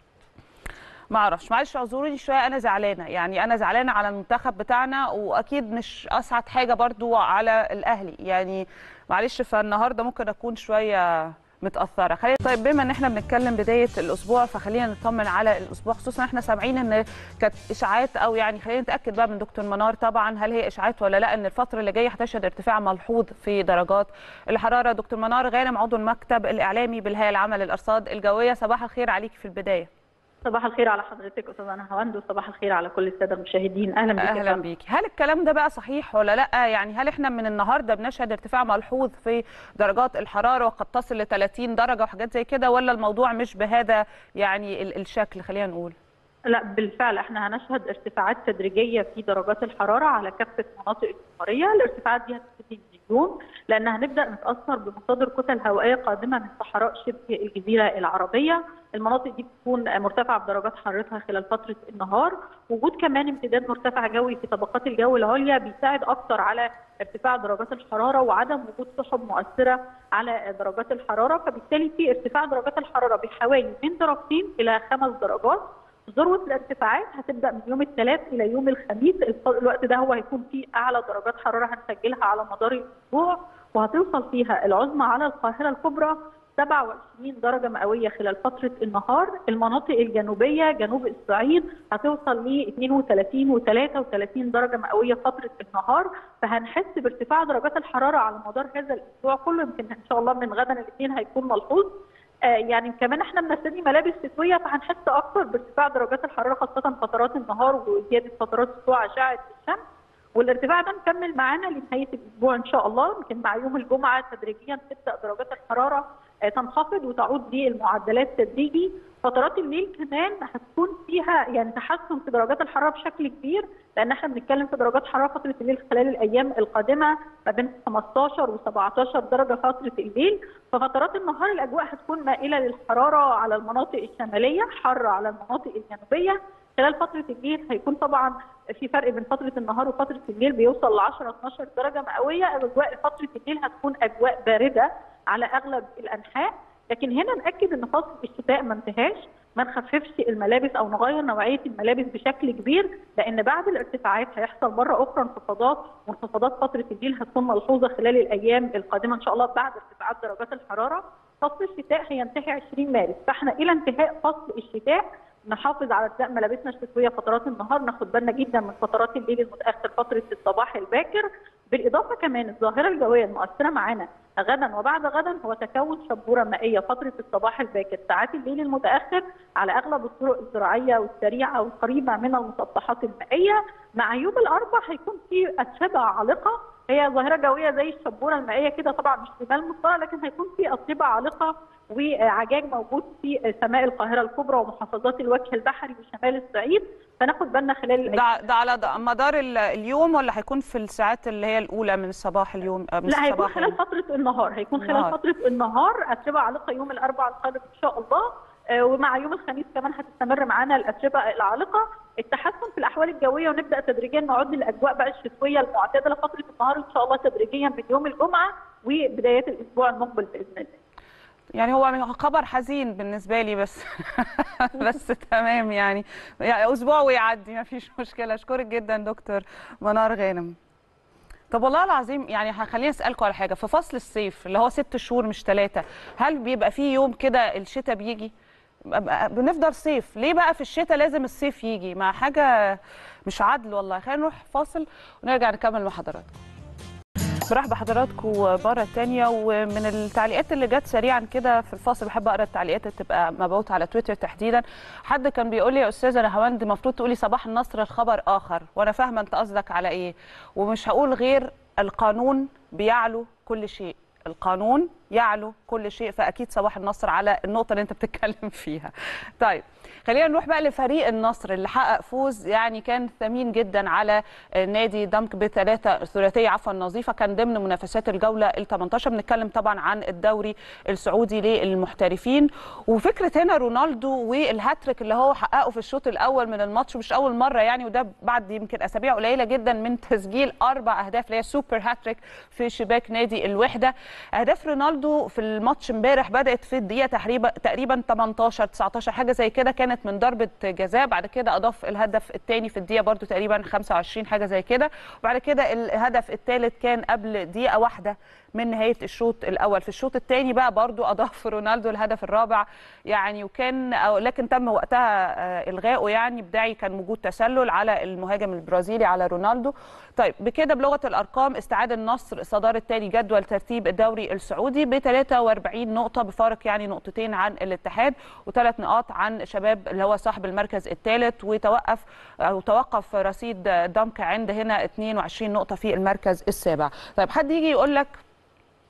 ما اعرفش معلش اعذروني شويه انا زعلانه يعني انا زعلانه على المنتخب بتاعنا واكيد مش اسعد حاجه برضو على الاهلي يعني معلش فالنهارده ممكن اكون شويه متاثره خلينا طيب بما ان احنا بنتكلم بدايه الاسبوع فخلينا نطمن على الاسبوع خصوصا احنا سامعين ان كانت اشاعات او يعني خلينا نتاكد بقى من دكتور منار طبعا هل هي اشاعات ولا لا ان الفتره اللي جايه هتشهد ارتفاع ملحوظ في درجات الحراره دكتور منار غانم عضو المكتب الاعلامي بالهيئه العامه للارصاد الجويه صباح الخير عليكي في البدايه صباح الخير على حضرتك استاذه انا هوند وصباح الخير على كل الساده المشاهدين اهلا بك يا اهلا فندم. بيكي هل الكلام ده بقى صحيح ولا لا يعني هل احنا من النهارده بنشهد ارتفاع ملحوظ في درجات الحراره وقد تصل ل 30 درجه وحاجات زي كده ولا الموضوع مش بهذا يعني ال- الشكل خلينا نقول لا بالفعل احنا هنشهد ارتفاعات تدريجيه في درجات الحراره على كافه مناطق الجمهوريه، الارتفاعات دي هتبتدي من اليوم لان هنبدا نتاثر بمصادر كتل هوائيه قادمه من صحراء شبه الجزيره العربيه، المناطق دي بتكون مرتفعه بدرجات حرارتها خلال فتره النهار، وجود كمان امتداد مرتفع جوي في طبقات الجو العليا بيساعد اكثر على ارتفاع درجات الحراره وعدم وجود سحب مؤثره على درجات الحراره، فبالتالي في ارتفاع درجات الحراره بحوالي من درجتين الى خمس درجات. ذروه الارتفاعات هتبدا من يوم الثلاث الى يوم الخميس الوقت ده هو هيكون فيه اعلى درجات حراره هنسجلها على مدار الاسبوع وهتوصل فيها العظمى على القاهره الكبرى 27 درجه مئويه خلال فتره النهار، المناطق الجنوبيه جنوب الصعيد هتوصل ل 32 و 33 درجه مئويه فتره النهار، فهنحس بارتفاع درجات الحراره على مدار هذا الاسبوع كله يمكن ان شاء الله من غدا الاثنين هيكون ملحوظ. آه يعني كمان احنا بنرتدي ملابس شتويه فهنحس اكثر بارتفاع درجات الحراره خاصه فترات النهار وزياده فترات سطوع اشعه الشمس والارتفاع ده مكمل معانا لنهايه الاسبوع ان شاء الله يمكن مع يوم الجمعه تدريجيا تبدا درجات الحراره آه تنخفض وتعود للمعدلات تدريجي فترات الليل كمان هتكون فيها يعني تحسن في درجات الحراره بشكل كبير لان احنا بنتكلم في درجات حراره فتره الليل خلال الايام القادمه ما بين 15 و17 درجه فتره الليل ففترات النهار الاجواء هتكون مائله للحراره على المناطق الشماليه حر على المناطق الجنوبيه خلال فتره الليل هيكون طبعا في فرق بين فتره النهار وفتره الليل بيوصل ل 10 12 درجه مئويه اجواء فتره الليل هتكون اجواء بارده على اغلب الانحاء لكن هنا ناكد ان فصل الشتاء ما انتهاش ما نخففش الملابس او نغير نوعيه الملابس بشكل كبير لان بعد الارتفاعات هيحصل مره اخرى انخفاضات وانخفاضات فتره الليل هتكون ملحوظه خلال الايام القادمه ان شاء الله بعد ارتفاعات درجات الحراره فصل الشتاء هينتهي 20 مارس فاحنا الى انتهاء فصل الشتاء نحافظ على ارتداء ملابسنا الشتويه فترات النهار ناخد بالنا جدا من فترات الليل المتاخر فتره الصباح الباكر بالاضافه كمان الظاهره الجويه المؤثره معانا غدا وبعد غدا هو تكون شبوره مائيه فتره الصباح الباكر ساعات الليل المتاخر على اغلب الطرق الزراعيه والسريعه والقريبه من المسطحات المائيه مع يوم الاربعاء هيكون في اتربه عالقه هي ظاهره جويه زي الشبوره المائيه كده طبعا مش رمال مصطلح لكن هيكون في اتربه عالقه وعجاج موجود في سماء القاهره الكبرى ومحافظات الوجه البحري وشمال الصعيد فناخد بالنا خلال ده, ده على ده مدار اليوم ولا هيكون في الساعات اللي هي الاولى من الصباح اليوم من لا هيكون الصباح خلال اليوم. فتره النهار هيكون خلال النهار. فتره النهار اتربه عالقه يوم الاربعاء القادم ان شاء الله آه، ومع يوم الخميس كمان هتستمر معانا الاتربه العالقه التحسن في الاحوال الجويه ونبدا تدريجيا نعود للاجواء بقى الشتويه المعتدله فتره النهار ان شاء الله تدريجيا من يوم الجمعه وبدايات الاسبوع المقبل باذن الله يعني هو خبر حزين بالنسبه لي بس بس تمام يعني يعني اسبوع ويعدي ما فيش مشكله اشكرك جدا دكتور منار غانم طب والله العظيم يعني خليني اسالكم على حاجه في فصل الصيف اللي هو ست شهور مش ثلاثه هل بيبقى فيه يوم كده الشتاء بيجي بنفضل صيف ليه بقى في الشتاء لازم الصيف يجي مع حاجه مش عدل والله خلينا نروح فاصل ونرجع نكمل مع حضراتكم برحب بحضراتكم مرة تانية ومن التعليقات اللي جت سريعا كده في الفاصل بحب اقرا التعليقات اللي تبقى مبعوثة على تويتر تحديدا حد كان بيقول لي يا استاذه نهاوند المفروض تقولي صباح النصر الخبر اخر وانا فاهمه انت قصدك على ايه ومش هقول غير القانون بيعلو كل شيء القانون يعلو كل شيء فاكيد صباح النصر على النقطه اللي انت بتتكلم فيها طيب خلينا نروح بقى لفريق النصر اللي حقق فوز يعني كان ثمين جدا على نادي دمك بثلاثه ثلاثيه عفوا نظيفه كان ضمن منافسات الجوله ال 18 بنتكلم طبعا عن الدوري السعودي للمحترفين وفكره هنا رونالدو والهاتريك اللي هو حققه في الشوط الاول من الماتش مش اول مره يعني وده بعد يمكن اسابيع قليله جدا من تسجيل اربع اهداف اللي هي سوبر هاتريك في شباك نادي الوحده اهداف رونالدو في الماتش امبارح بدات في الدقيقه تقريبا تقريبا 18 19 حاجه زي كده كانت من ضربه جزاء بعد كده اضاف الهدف الثاني في الدقيقه برده تقريبا 25 حاجه زي كده وبعد كده الهدف الثالث كان قبل دقيقه واحده من نهايه الشوط الاول في الشوط الثاني بقى برضو اضاف رونالدو الهدف الرابع يعني وكان أو لكن تم وقتها آه، الغائه يعني بداعي كان وجود تسلل على المهاجم البرازيلي على رونالدو طيب بكده بلغه الارقام استعاد النصر صداره تاني جدول ترتيب الدوري السعودي ب 43 نقطه بفارق يعني نقطتين عن الاتحاد وثلاث نقاط عن شباب اللي هو صاحب المركز الثالث وتوقف او توقف رصيد دمك عند هنا 22 نقطه في المركز السابع طيب حد يجي يقول لك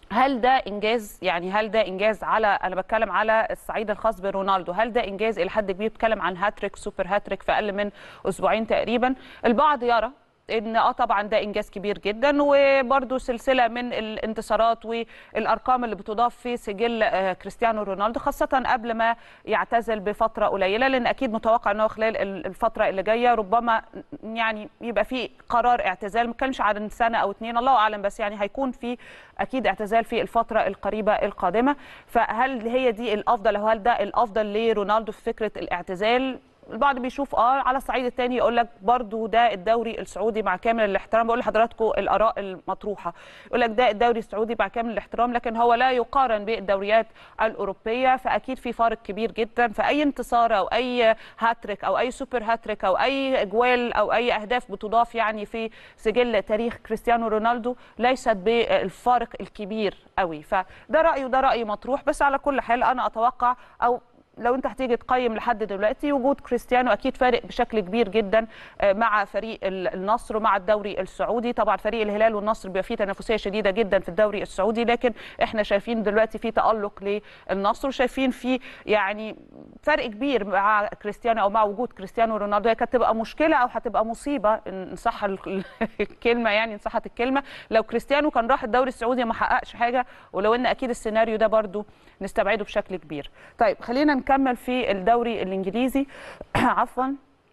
هل ده انجاز يعني هل ده انجاز على انا بتكلم على الصعيد الخاص برونالدو هل ده انجاز الى حد كبير بتكلم عن هاتريك سوبر هاتريك في اقل من اسبوعين تقريبا البعض يرى ان اه طبعا ده انجاز كبير جدا وبرده سلسله من الانتصارات والارقام اللي بتضاف في سجل آه، كريستيانو رونالدو خاصه قبل ما يعتزل بفتره قليله لان اكيد متوقع ان هو خلال ال- الفتره اللي جايه ربما يعني يبقى في قرار اعتزال ما كانش عن سنه او اتنين الله اعلم بس يعني هيكون في اكيد اعتزال في الفتره القريبه القادمه فهل هي دي الافضل او هل ده الافضل لرونالدو في فكره الاعتزال البعض بيشوف اه على الصعيد الثاني يقول لك برضو ده الدوري السعودي مع كامل الاحترام بقول لحضراتكم الاراء المطروحه يقول لك ده الدوري السعودي مع كامل الاحترام لكن هو لا يقارن بالدوريات الاوروبيه فاكيد في فارق كبير جدا فاي انتصار او اي هاتريك او اي سوبر هاتريك او اي اجوال او اي اهداف بتضاف يعني في سجل تاريخ كريستيانو رونالدو ليست بالفارق الكبير قوي فده رايي وده راي مطروح بس على كل حال انا اتوقع او لو انت هتيجي تقيم لحد دلوقتي وجود كريستيانو اكيد فارق بشكل كبير جدا آه، مع فريق ال- النصر ومع الدوري السعودي طبعا فريق الهلال والنصر بيبقى فيه تنافسيه شديده جدا في الدوري السعودي لكن احنا شايفين دلوقتي في تالق للنصر وشايفين في يعني فرق كبير مع كريستيانو او مع وجود كريستيانو رونالدو هي كانت تبقى مشكله او هتبقى مصيبه ان صح ال- الكلمه يعني ان صحت الكلمه لو كريستيانو كان راح الدوري السعودي ما حققش حاجه ولو ان اكيد السيناريو ده برضو نستبعده بشكل كبير طيب خلينا نكمل في الدوري الانجليزي عفوا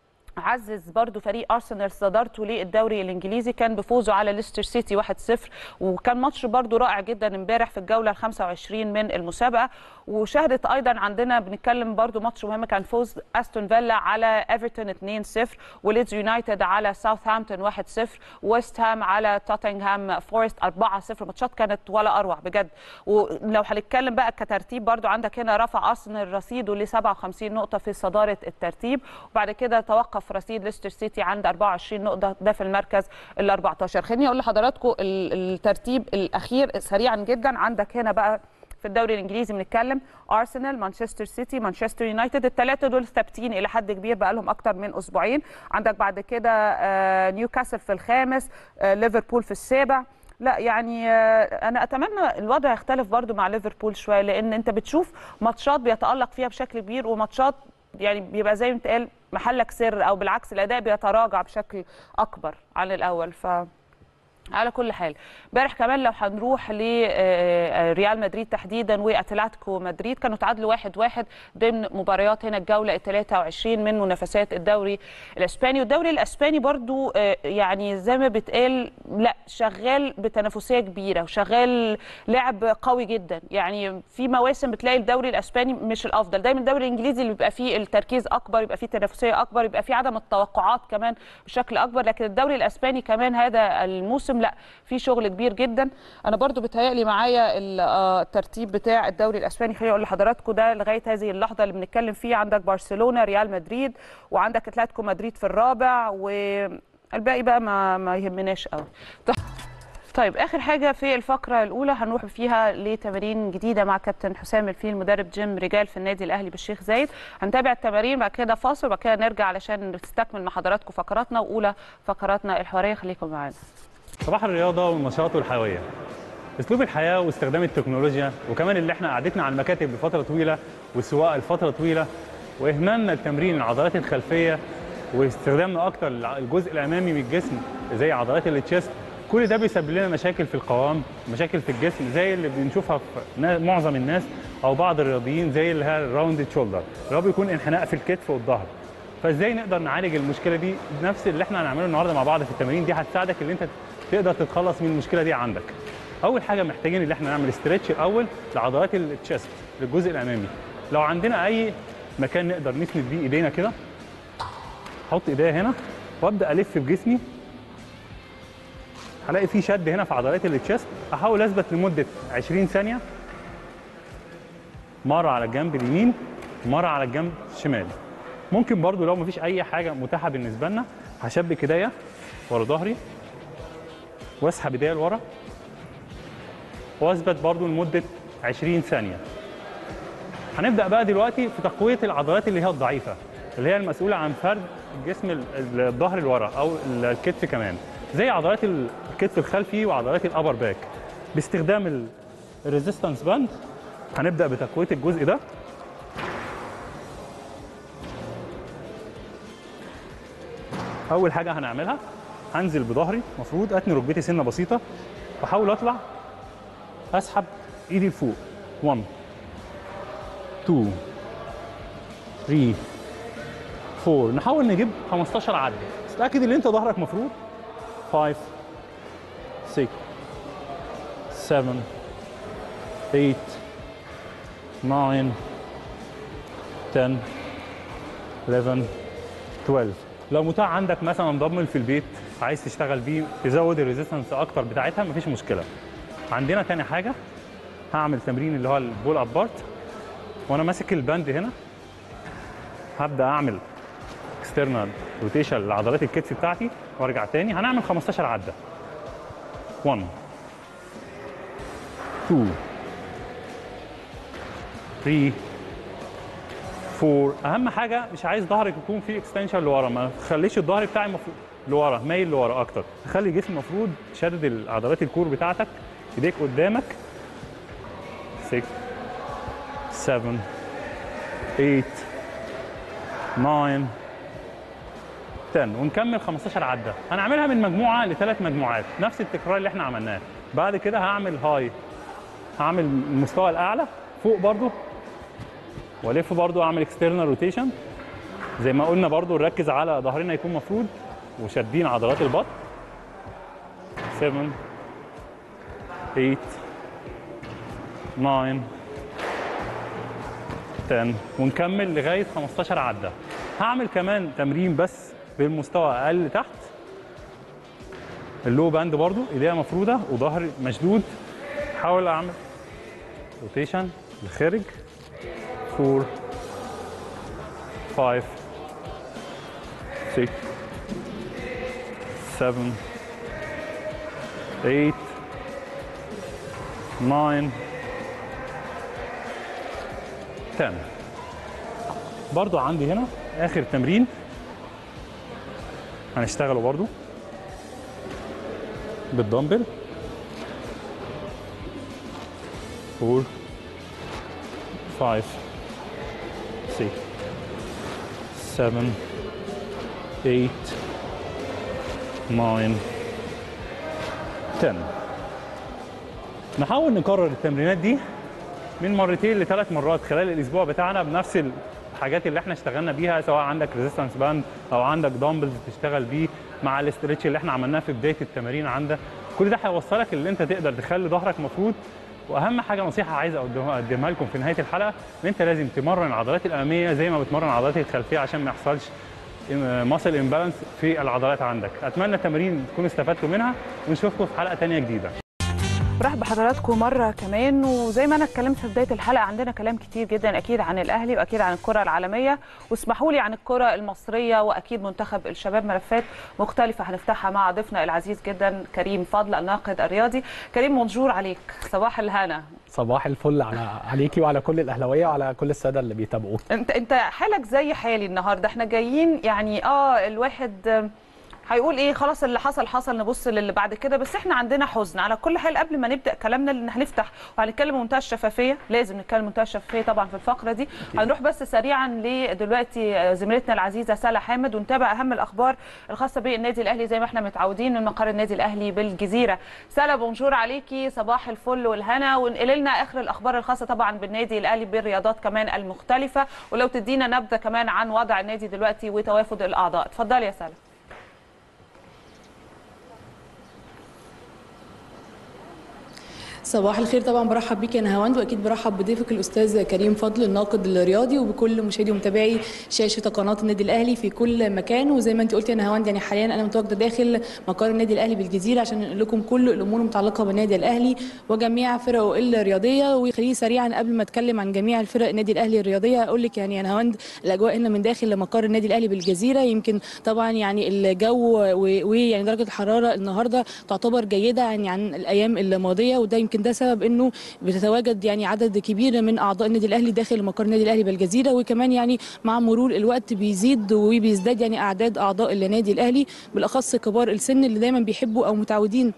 عزز برضو فريق ارسنال صدارته للدوري الانجليزي كان بفوزه على ليستر سيتي 1-0 وكان ماتش برضو رائع جدا امبارح في الجوله ال 25 من المسابقه وشهدت ايضا عندنا بنتكلم برضو ماتش مهم كان فوز استون فيلا على ايفرتون 2-0 وليدز يونايتد على ساوثهامبتون 1-0 ويست هام على توتنهام فورست 4-0 ماتشات كانت ولا اروع بجد ولو هنتكلم بقى كترتيب برضو عندك هنا رفع ارسنال رصيده ل 57 نقطه في صداره الترتيب وبعد كده توقف رصيد ليستر سيتي عند 24 نقطه ده في المركز ال 14 خليني اقول لحضراتكم ال- الترتيب الاخير سريعا جدا عندك هنا بقى في الدوري الانجليزي بنتكلم ارسنال مانشستر سيتي مانشستر يونايتد الثلاثه دول ثابتين الى حد كبير بقى لهم اكتر من اسبوعين عندك بعد كده آه، نيوكاسل في الخامس آه، ليفربول في السابع لا يعني آه، انا اتمنى الوضع يختلف برضو مع ليفربول شويه لان انت بتشوف ماتشات بيتالق فيها بشكل كبير وماتشات يعني بيبقى زي ما تقال محلك سر او بالعكس الاداء بيتراجع بشكل اكبر عن الاول ف على كل حال امبارح كمان لو هنروح لريال مدريد تحديدا واتلتيكو مدريد كانوا تعادلوا واحد واحد ضمن مباريات هنا الجوله ال 23 من منافسات الدوري الاسباني والدوري الاسباني برضو آه، يعني زي ما بيتقال لا شغال بتنافسيه كبيره وشغال لعب قوي جدا يعني في مواسم بتلاقي الدوري الاسباني مش الافضل دايما الدوري الانجليزي اللي بيبقى فيه التركيز اكبر يبقى فيه تنافسيه اكبر يبقى فيه عدم التوقعات كمان بشكل اكبر لكن الدوري الاسباني كمان هذا الموسم لا في شغل كبير جدا انا برضو بتهيألي معايا ال- آه، الترتيب بتاع الدوري الاسباني خليني اقول لحضراتكم ده لغايه هذه اللحظه اللي بنتكلم فيه عندك برشلونه ريال مدريد وعندك اتلتيكو مدريد في الرابع والباقي بقى ما ما يهمناش قوي طيب اخر حاجه في الفقره الاولى هنروح فيها لتمارين جديده مع كابتن حسام الفيل مدرب جيم رجال في النادي الاهلي بالشيخ زايد هنتابع التمارين بعد كده فاصل وبعد كده نرجع علشان نستكمل مع حضراتكم فقراتنا واولى فقراتنا الحواريه خليكم معانا صباح الرياضه والنشاط والحيويه اسلوب الحياه واستخدام التكنولوجيا وكمان اللي احنا قعدتنا على المكاتب لفتره طويله والسواقه لفتره طويله واهمالنا لتمرين العضلات الخلفيه واستخدامنا اكتر للجزء الامامي من الجسم زي عضلات التشيست كل ده بيسبب لنا مشاكل في القوام مشاكل في الجسم زي اللي بنشوفها في نا- معظم الناس او بعض الرياضيين زي اللي هي الراوندد شولدر اللي هو بيكون انحناء في الكتف والظهر فازاي نقدر نعالج المشكله دي نفس اللي احنا هنعمله النهارده مع بعض في التمارين دي هتساعدك ان انت تقدر تتخلص من المشكله دي عندك اول حاجه محتاجين ان احنا نعمل استرتش الاول لعضلات التشست للجزء الامامي لو عندنا اي مكان نقدر نسند بيه ايدينا كده احط ايديا هنا وابدا الف بجسمي هلاقي في شد هنا في عضلات التشست احاول اثبت لمده 20 ثانيه مره على الجنب اليمين مره على الجنب الشمال ممكن برضو لو مفيش اي حاجه متاحه بالنسبه لنا هشبك ايديا ورا ظهري واسحب ايديا لورا واثبت برضو لمده 20 ثانيه هنبدا بقى دلوقتي في تقويه العضلات اللي هي الضعيفه اللي هي المسؤوله عن فرد الجسم ال- ال- الظهر لورا او ال- الكتف كمان زي عضلات ال- الكتف الخلفي وعضلات الابر باك باستخدام ال- الريزيستنس باند هنبدا بتقويه الجزء ده اول حاجه هنعملها هنزل بظهري المفروض اتني ركبتي سنه بسيطه واحاول اطلع اسحب ايدي لفوق 1 2 3 4 نحاول نجيب 15 عد بس اتاكد ان انت ظهرك مفروض 5 6 7 8 9 10 11 12 لو متاح عندك مثلا دمبل في البيت عايز تشتغل بيه تزود الريزيستنس اكتر بتاعتها مفيش مشكله عندنا تاني حاجه هعمل تمرين اللي هو البول اب بارت وانا ماسك الباند هنا هبدا اعمل اكسترنال روتيشن لعضلات الكتف بتاعتي وارجع تاني هنعمل 15 عده 1 2 3 4 اهم حاجه مش عايز ظهرك يكون فيه اكستنشن لورا ما تخليش الظهر بتاعي مفروض لورا مايل لورا اكتر خلي الجسم المفروض شادد عضلات الكور بتاعتك ايديك قدامك 6 7 8 9 10 ونكمل 15 عده هنعملها من مجموعه لثلاث مجموعات نفس التكرار اللي احنا عملناه بعد كده هعمل هاي هعمل المستوى الاعلى فوق برضو والف برضو اعمل اكسترنال روتيشن زي ما قلنا برضو نركز على ظهرنا يكون مفروض وشادين عضلات البطن 7 8 9 10 ونكمل لغايه 15 عده هعمل كمان تمرين بس بالمستوى اقل تحت اللو باند برضو ايديا مفروده وظهري مشدود حاول اعمل روتيشن للخارج 4 5 6 7 8 9 10 برضو عندي هنا اخر تمرين هنشتغله برضو بالدمبل 4 5 6 7 8 9 10 نحاول نكرر التمرينات دي من مرتين لثلاث مرات خلال الاسبوع بتاعنا بنفس الحاجات اللي احنا اشتغلنا بيها سواء عندك ريزيستنس باند او عندك دامبلز تشتغل بيه مع الاسترتش اللي احنا عملناه في بدايه التمارين عندك كل ده هيوصلك اللي انت تقدر تخلي ظهرك مفروض واهم حاجه نصيحه عايز اقدمها اقدمها لكم في نهايه الحلقه ان انت لازم تمرن العضلات الاماميه زي ما بتمرن العضلات الخلفيه عشان ما يحصلش ماسل امبالانس في العضلات عندك اتمنى التمارين تكونوا استفدتوا منها ونشوفكم في حلقه ثانيه جديده برحب بحضراتكم مرة كمان وزي ما أنا اتكلمت في بداية الحلقة عندنا كلام كتير جدا أكيد عن الأهلي وأكيد عن الكرة العالمية واسمحوا لي عن الكرة المصرية وأكيد منتخب الشباب ملفات مختلفة هنفتحها مع ضيفنا العزيز جدا كريم فضل الناقد الرياضي كريم منجور عليك صباح الهنا صباح الفل على عليكي وعلى كل الاهلاويه وعلى كل الساده اللي بيتابعوك انت انت حالك زي حالي النهارده احنا جايين يعني اه الواحد هيقول ايه خلاص اللي حصل حصل نبص للي بعد كده بس احنا عندنا حزن على كل حال قبل ما نبدا كلامنا اللي هنفتح وهنتكلم بمنتهى الشفافيه لازم نتكلم بمنتهى الشفافيه طبعا في الفقره دي هنروح بس سريعا لدلوقتي زميلتنا العزيزه سلا حامد ونتابع اهم الاخبار الخاصه بالنادي الاهلي زي ما احنا متعودين من مقر النادي الاهلي بالجزيره سلا بونجور عليكي صباح الفل والهنا وانقلي لنا اخر الاخبار الخاصه طبعا بالنادي الاهلي بالرياضات كمان المختلفه ولو تدينا نبذه كمان عن وضع النادي دلوقتي وتوافد الاعضاء اتفضلي يا سلا صباح الخير طبعا برحب بيك يا نهاوند واكيد برحب بضيفك الاستاذ كريم فضل الناقد الرياضي وبكل مشاهدي ومتابعي شاشه قناه النادي الاهلي في كل مكان وزي ما انت قلت يا نهاوند يعني حاليا انا متواجده داخل مقر النادي الاهلي بالجزيره عشان نقول لكم كل الامور المتعلقه بالنادي الاهلي وجميع فرقه الرياضيه وخليني سريعا قبل ما اتكلم عن جميع الفرق النادي الاهلي الرياضيه اقول لك يعني يا نهاوند الاجواء هنا من داخل مقر النادي الاهلي بالجزيره يمكن طبعا يعني الجو ويعني درجه الحراره النهارده تعتبر جيده يعني عن الايام الماضيه وده يمكن ده سبب انه بتتواجد يعني عدد كبير من اعضاء النادي الاهلي داخل مقر النادي الاهلي بالجزيره وكمان يعني مع مرور الوقت بيزيد وبيزداد يعني اعداد اعضاء النادي الاهلي بالاخص كبار السن اللي دايما بيحبوا او متعودين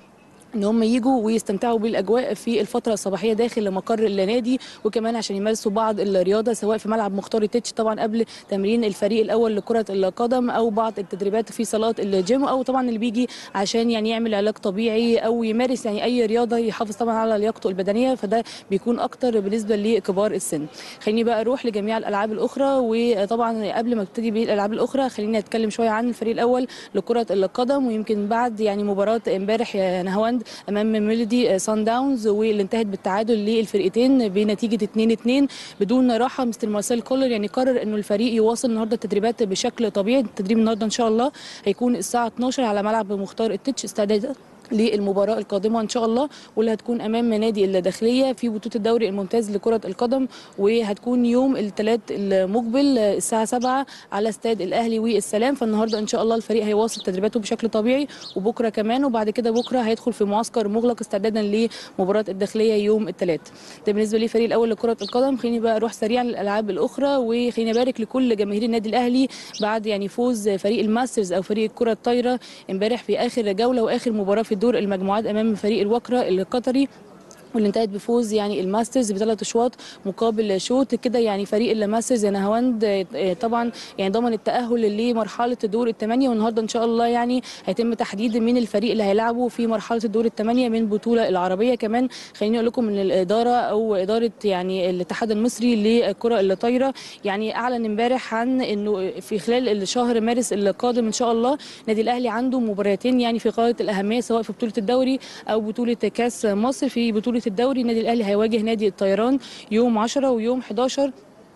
ان هم يجوا ويستمتعوا بالاجواء في الفتره الصباحيه داخل مقر النادي وكمان عشان يمارسوا بعض الرياضه سواء في ملعب مختار تيتش طبعا قبل تمرين الفريق الاول لكره القدم او بعض التدريبات في صالات الجيم او طبعا اللي بيجي عشان يعني يعمل علاج طبيعي او يمارس يعني اي رياضه يحافظ طبعا على لياقته البدنيه فده بيكون اكتر بالنسبه لكبار السن خليني بقى اروح لجميع الالعاب الاخرى وطبعا قبل ما ابتدي بالالعاب الاخرى خليني اتكلم شويه عن الفريق الاول لكره القدم ويمكن بعد يعني مباراه امبارح يا نهاوند امام ميلودي سان داونز واللي انتهت بالتعادل للفرقتين بنتيجه 2-2 بدون راحه مستر مارسيل كولر يعني قرر انه الفريق يواصل النهارده التدريبات بشكل طبيعي التدريب النهارده ان شاء الله هيكون الساعه 12 على ملعب مختار التتش استعدادا للمباراه القادمه ان شاء الله واللي هتكون امام نادي الداخليه في بطوله الدوري الممتاز لكره القدم وهتكون يوم الثلاث المقبل الساعه 7 على استاد الاهلي والسلام فالنهارده ان شاء الله الفريق هيواصل تدريباته بشكل طبيعي وبكره كمان وبعد كده بكره هيدخل في معسكر مغلق استعدادا لمباراه الداخليه يوم الثلاث ده بالنسبه للفريق الاول لكره القدم خليني بقى اروح سريعا للالعاب الاخرى وخليني ابارك لكل جماهير النادي الاهلي بعد يعني فوز فريق الماسترز او فريق الكره الطايره امبارح في اخر جوله واخر مباراه في دور المجموعات امام فريق الوكره القطري واللي انتهت بفوز يعني الماسترز بثلاث اشواط مقابل شوط كده يعني فريق الماسترز يا نهاوند طبعا يعني ضمن التاهل لمرحله دور الثمانيه والنهارده ان شاء الله يعني هيتم تحديد مين الفريق اللي هيلعبه في مرحله الدور الثمانيه من البطوله العربيه كمان خليني اقول لكم ان الاداره او اداره يعني الاتحاد المصري للكره الطايره يعني اعلن امبارح عن انه في خلال الشهر مارس القادم ان شاء الله النادي الاهلي عنده مباراتين يعني في غايه الاهميه سواء في بطوله الدوري او بطوله كاس مصر في بطوله الدوري النادي الاهلي هيواجه نادي الطيران يوم 10 ويوم 11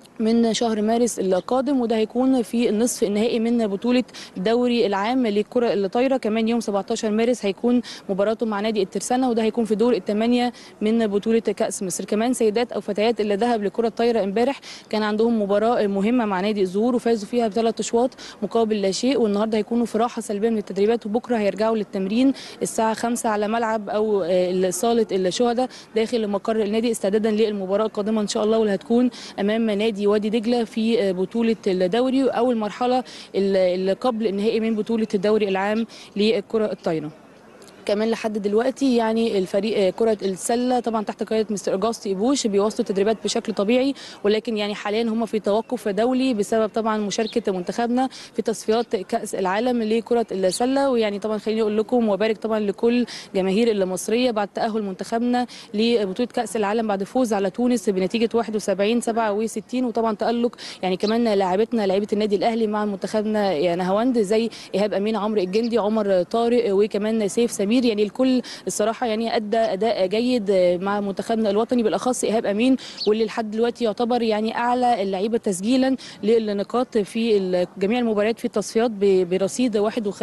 من شهر مارس القادم وده هيكون في النصف النهائي من بطوله الدوري العام للكره الطايره كمان يوم 17 مارس هيكون مباراته مع نادي الترسانه وده هيكون في دور الثمانيه من بطوله كاس مصر كمان سيدات او فتيات اللي ذهب لكره الطايره امبارح كان عندهم مباراه مهمه مع نادي الزهور وفازوا فيها بثلاث اشواط مقابل لا شيء والنهارده هيكونوا في راحه سلبيه من التدريبات وبكره هيرجعوا للتمرين الساعه 5 على ملعب او صاله الشهداء داخل مقر النادي استعدادا للمباراه القادمه ان شاء الله واللي هتكون امام نادي وادي دجله في بطوله الدوري او المرحله اللي قبل النهائي من بطوله الدوري العام للكره الطايره كمان لحد دلوقتي يعني الفريق كرة السلة طبعا تحت قيادة مستر أجاستي إبوش بيواصلوا التدريبات بشكل طبيعي ولكن يعني حاليا هم في توقف دولي بسبب طبعا مشاركة منتخبنا في تصفيات كأس العالم لكرة السلة ويعني طبعا خليني أقول لكم وبارك طبعا لكل جماهير المصرية بعد تأهل منتخبنا لبطولة كأس العالم بعد فوز على تونس بنتيجة 71 67 وطبعا تألق يعني كمان لاعبتنا لاعيبة النادي الأهلي مع منتخبنا يا نهاوند زي إيهاب أمين عمرو الجندي عمر طارق وكمان سيف سمير كبير يعني الكل الصراحه يعني ادى اداء جيد مع منتخبنا الوطني بالاخص ايهاب امين واللي لحد دلوقتي يعتبر يعني اعلى اللعيبه تسجيلا للنقاط في جميع المباريات في التصفيات برصيد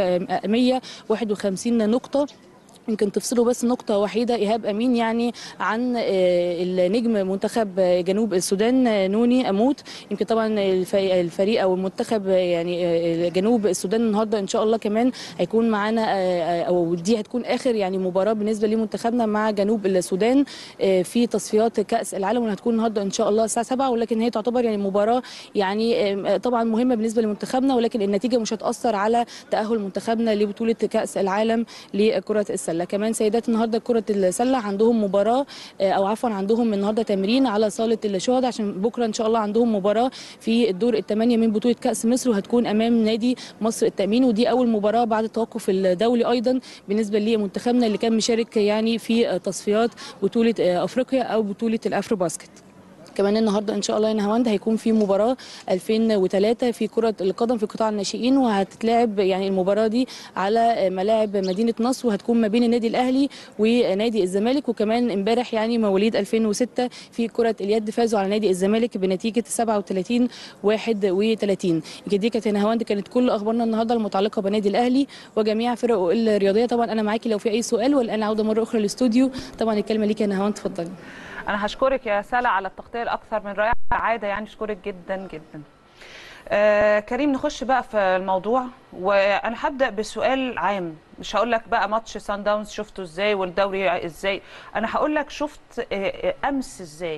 151 نقطه يمكن تفصلوا بس نقطة وحيدة إيهاب أمين يعني عن النجم منتخب جنوب السودان نوني أموت يمكن طبعا الفريق أو المنتخب يعني جنوب السودان النهاردة إن شاء الله كمان هيكون معانا أو دي هتكون آخر يعني مباراة بالنسبة لمنتخبنا مع جنوب السودان في تصفيات كأس العالم وهتكون النهاردة إن شاء الله الساعة 7 ولكن هي تعتبر يعني مباراة يعني طبعا مهمة بالنسبة لمنتخبنا ولكن النتيجة مش هتأثر على تأهل منتخبنا لبطولة كأس العالم لكرة السلة السله كمان سيدات النهارده كره السله عندهم مباراه او عفوا عندهم النهارده تمرين على صاله الشهداء عشان بكره ان شاء الله عندهم مباراه في الدور الثمانيه من بطوله كاس مصر وهتكون امام نادي مصر التامين ودي اول مباراه بعد التوقف الدولي ايضا بالنسبه لمنتخبنا اللي كان مشارك يعني في تصفيات بطوله افريقيا او بطوله الافرو باسكت كمان النهارده ان شاء الله يا نهاوند هيكون في مباراه 2003 في كره القدم في قطاع الناشئين وهتتلعب يعني المباراه دي على ملاعب مدينه نصر وهتكون ما بين النادي الاهلي ونادي الزمالك وكمان امبارح يعني مواليد 2006 في كره اليد فازوا على نادي الزمالك بنتيجه 37 31 دي كانت نهاوند كانت كل اخبارنا النهارده المتعلقه بنادي الاهلي وجميع فرقه الرياضيه طبعا انا معاكي لو في اي سؤال والان عوده مره اخرى للاستوديو طبعا الكلمه ليك يا نهاوند اتفضلي انا هشكرك يا سلا على التغطيه الاكثر من رائعه عاده يعني اشكرك جدا جدا آه كريم نخش بقى في الموضوع وانا هبدا بسؤال عام مش هقول لك بقى ماتش سان داونز شفته ازاي والدوري ازاي انا هقول لك شفت آه امس ازاي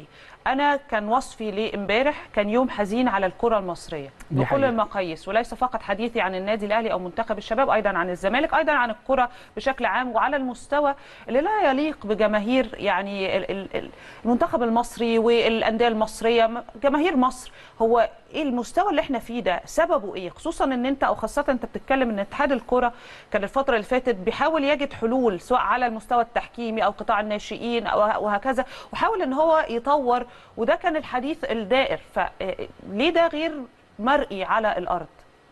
انا كان وصفي لامبارح كان يوم حزين على الكره المصريه دي بكل حقيقة. المقاييس وليس فقط حديثي عن النادي الاهلي او منتخب الشباب ايضا عن الزمالك ايضا عن الكره بشكل عام وعلى المستوى اللي لا يليق بجماهير يعني ال- ال- ال- المنتخب المصري والانديه المصريه م- جماهير مصر هو ايه المستوى اللي احنا فيه ده سببه ايه خصوصا ان انت او خاصه انت بتتكلم ان اتحاد الكره كان الفتره اللي فاتت بيحاول يجد حلول سواء على المستوى التحكيمي او قطاع الناشئين او وهكذا وحاول ان هو يطور وده كان الحديث الدائر فليه ده غير مرئي على الارض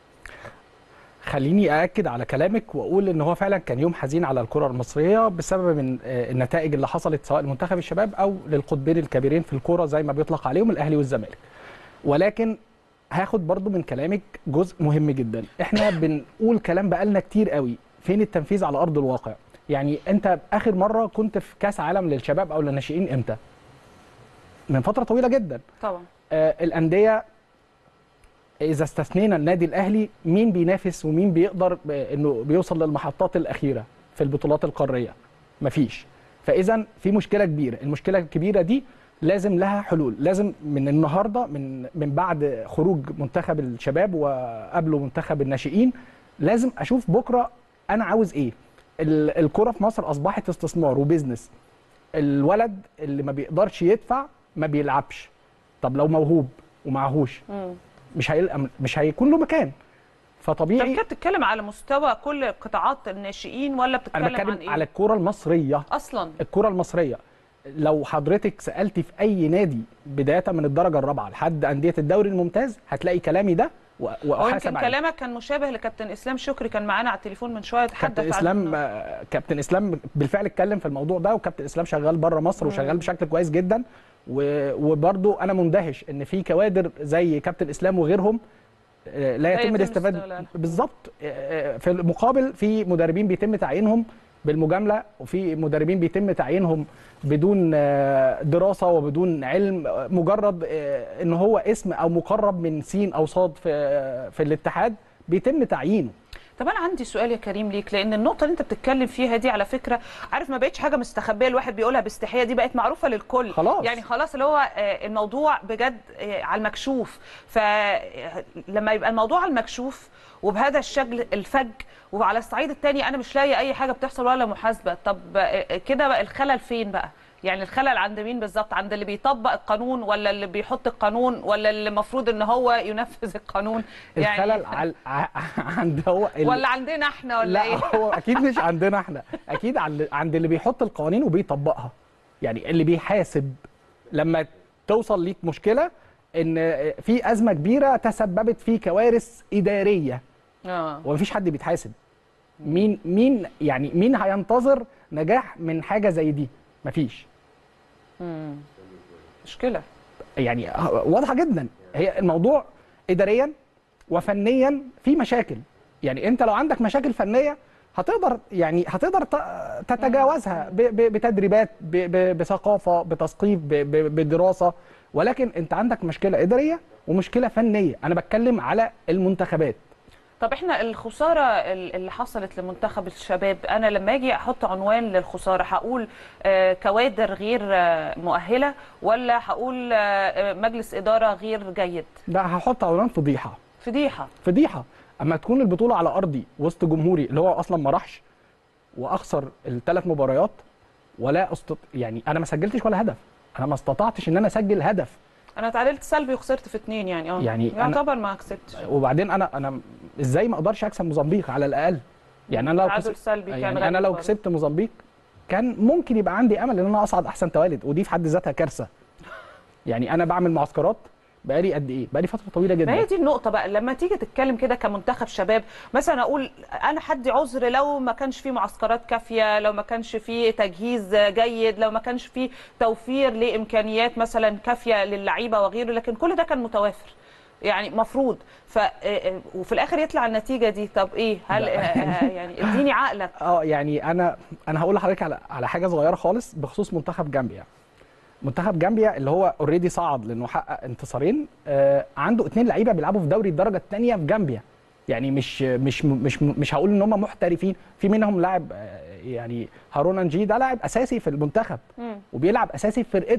خليني أأكد على كلامك وأقول إن هو فعلا كان يوم حزين على الكرة المصرية بسبب من آه، النتائج اللي حصلت سواء لمنتخب الشباب أو للقطبين الكبيرين في الكرة زي ما بيطلق عليهم الأهلي والزمالك. ولكن هاخد برضو من كلامك جزء مهم جدا، إحنا بنقول كلام بقالنا كتير قوي، فين التنفيذ على أرض الواقع؟ يعني أنت آخر مرة كنت في كأس عالم للشباب أو للناشئين إمتى؟ من فترة طويلة جدا. طبعا آه، الانديه اذا استثنينا النادي الاهلي مين بينافس ومين بيقدر ب- انه بيوصل للمحطات الاخيره في البطولات القاريه مفيش فاذا في مشكله كبيره المشكله الكبيره دي لازم لها حلول لازم من النهارده من من بعد خروج منتخب الشباب وقبله منتخب الناشئين لازم اشوف بكره انا عاوز ايه ال- الكره في مصر اصبحت استثمار وبزنس الولد اللي ما بيقدرش يدفع ما بيلعبش طب لو موهوب ومعهوش مم. مش هيلقى مش هيكون له مكان طب فطبيعي كده بتتكلم على مستوى كل قطاعات الناشئين ولا بتتكلم انا عن بتكلم ايه على الكره المصريه اصلا الكره المصريه لو حضرتك سالتي في اي نادي بدايه من الدرجه الرابعه لحد انديه الدوري الممتاز هتلاقي كلامي ده و- هو واحاسب يمكن عليه كلامك كان مشابه لكابتن اسلام شكري كان معانا على التليفون من شويه تحدث كابتن اسلام عن آه، كابتن اسلام بالفعل اتكلم في الموضوع ده وكابتن اسلام شغال بره مصر وشغال بشكل كويس جدا و- وبرضو انا مندهش ان في كوادر زي كابتن اسلام وغيرهم آه، لا يتم يتم الاستفاده استغلالها. بالظبط آه، آه، في المقابل في مدربين بيتم تعيينهم بالمجامله وفي مدربين بيتم تعيينهم بدون آه، دراسه وبدون علم آه، مجرد آه، ان هو اسم او مقرب من سين او صاد في آه، في الاتحاد بيتم تعيينه طب انا عندي سؤال يا كريم ليك لان النقطه اللي انت بتتكلم فيها دي على فكره عارف ما بقتش حاجه مستخبيه الواحد بيقولها باستحياء دي بقت معروفه للكل خلاص. يعني خلاص اللي هو آه، الموضوع بجد آه، على المكشوف فلما يبقى الموضوع على المكشوف وبهذا الشكل الفج وعلى الصعيد الثاني انا مش لاقي اي حاجه بتحصل ولا محاسبه طب آه، كده بقى الخلل فين بقى يعني الخلل عند مين بالظبط عند اللي بيطبق القانون ولا اللي بيحط القانون ولا اللي المفروض ان هو ينفذ القانون الخلل عل... ع- عند هو ال- ولا عندنا احنا ولا لا ايه هو اكيد مش عندنا احنا اكيد عند عند اللي بيحط القوانين وبيطبقها يعني اللي بيحاسب لما توصل ليك مشكله ان في ازمه كبيره تسببت في كوارث اداريه اه ومفيش حد بيتحاسب مين مين يعني مين هينتظر نجاح من حاجه زي دي مفيش مم. مشكله يعني واضحه جدا هي الموضوع اداريا وفنيا في مشاكل يعني انت لو عندك مشاكل فنيه هتقدر يعني هتقدر ت- تتجاوزها ب- ب- بتدريبات ب- ب- بثقافه بتثقيف ب- ب- بدراسه ولكن انت عندك مشكله اداريه ومشكله فنيه انا بتكلم على المنتخبات طب احنا الخساره ال- اللي حصلت لمنتخب الشباب انا لما اجي احط عنوان للخساره هقول آه، كوادر غير آه، مؤهله ولا هقول آه، مجلس اداره غير جيد ده هحط عنوان فضيحه فضيحه فضيحه اما تكون البطوله على ارضي وسط جمهوري اللي هو اصلا ما راحش واخسر الثلاث مباريات ولا أستط... يعني انا ما سجلتش ولا هدف انا ما استطعتش ان انا اسجل هدف انا اتعادلت سلبي وخسرت في اتنين يعني اه يعني أنا- يعتبر ما كسبتش وبعدين انا انا ازاي ما اقدرش اكسب موزمبيق على الاقل يعني انا لو تعادل كسبت سلبي كان يعني غريب انا لو برضه. كسبت موزمبيق كان ممكن يبقى عندي امل ان انا اصعد احسن توالد ودي في حد ذاتها كارثه يعني انا بعمل معسكرات بقالي قد ايه بقالي فتره طويله ما هي جدا دي النقطة بقى لما تيجي تتكلم كده كمنتخب شباب مثلا أقول أنا حدي عذر لو ما كانش فيه معسكرات كافية لو ما كانش فيه تجهيز جيد لو ما كانش فيه توفير لإمكانيات مثلا كافية للعيبة وغيره لكن كل ده كان متوافر يعني مفروض ف وفي الاخر يطلع النتيجه دي طب ايه هل لا. يعني اديني عقلك اه يعني انا انا هقول لحضرتك على على حاجه صغيره خالص بخصوص منتخب جامبيا منتخب جامبيا اللي هو اوريدي صعد لانه حقق انتصارين آه عنده اثنين لعيبه بيلعبوا في دوري الدرجه الثانيه في جامبيا يعني مش مش مش مش هقول ان هم محترفين في منهم لاعب آه، يعني هارون انجي ده لاعب اساسي في المنتخب وبيلعب اساسي في فرقته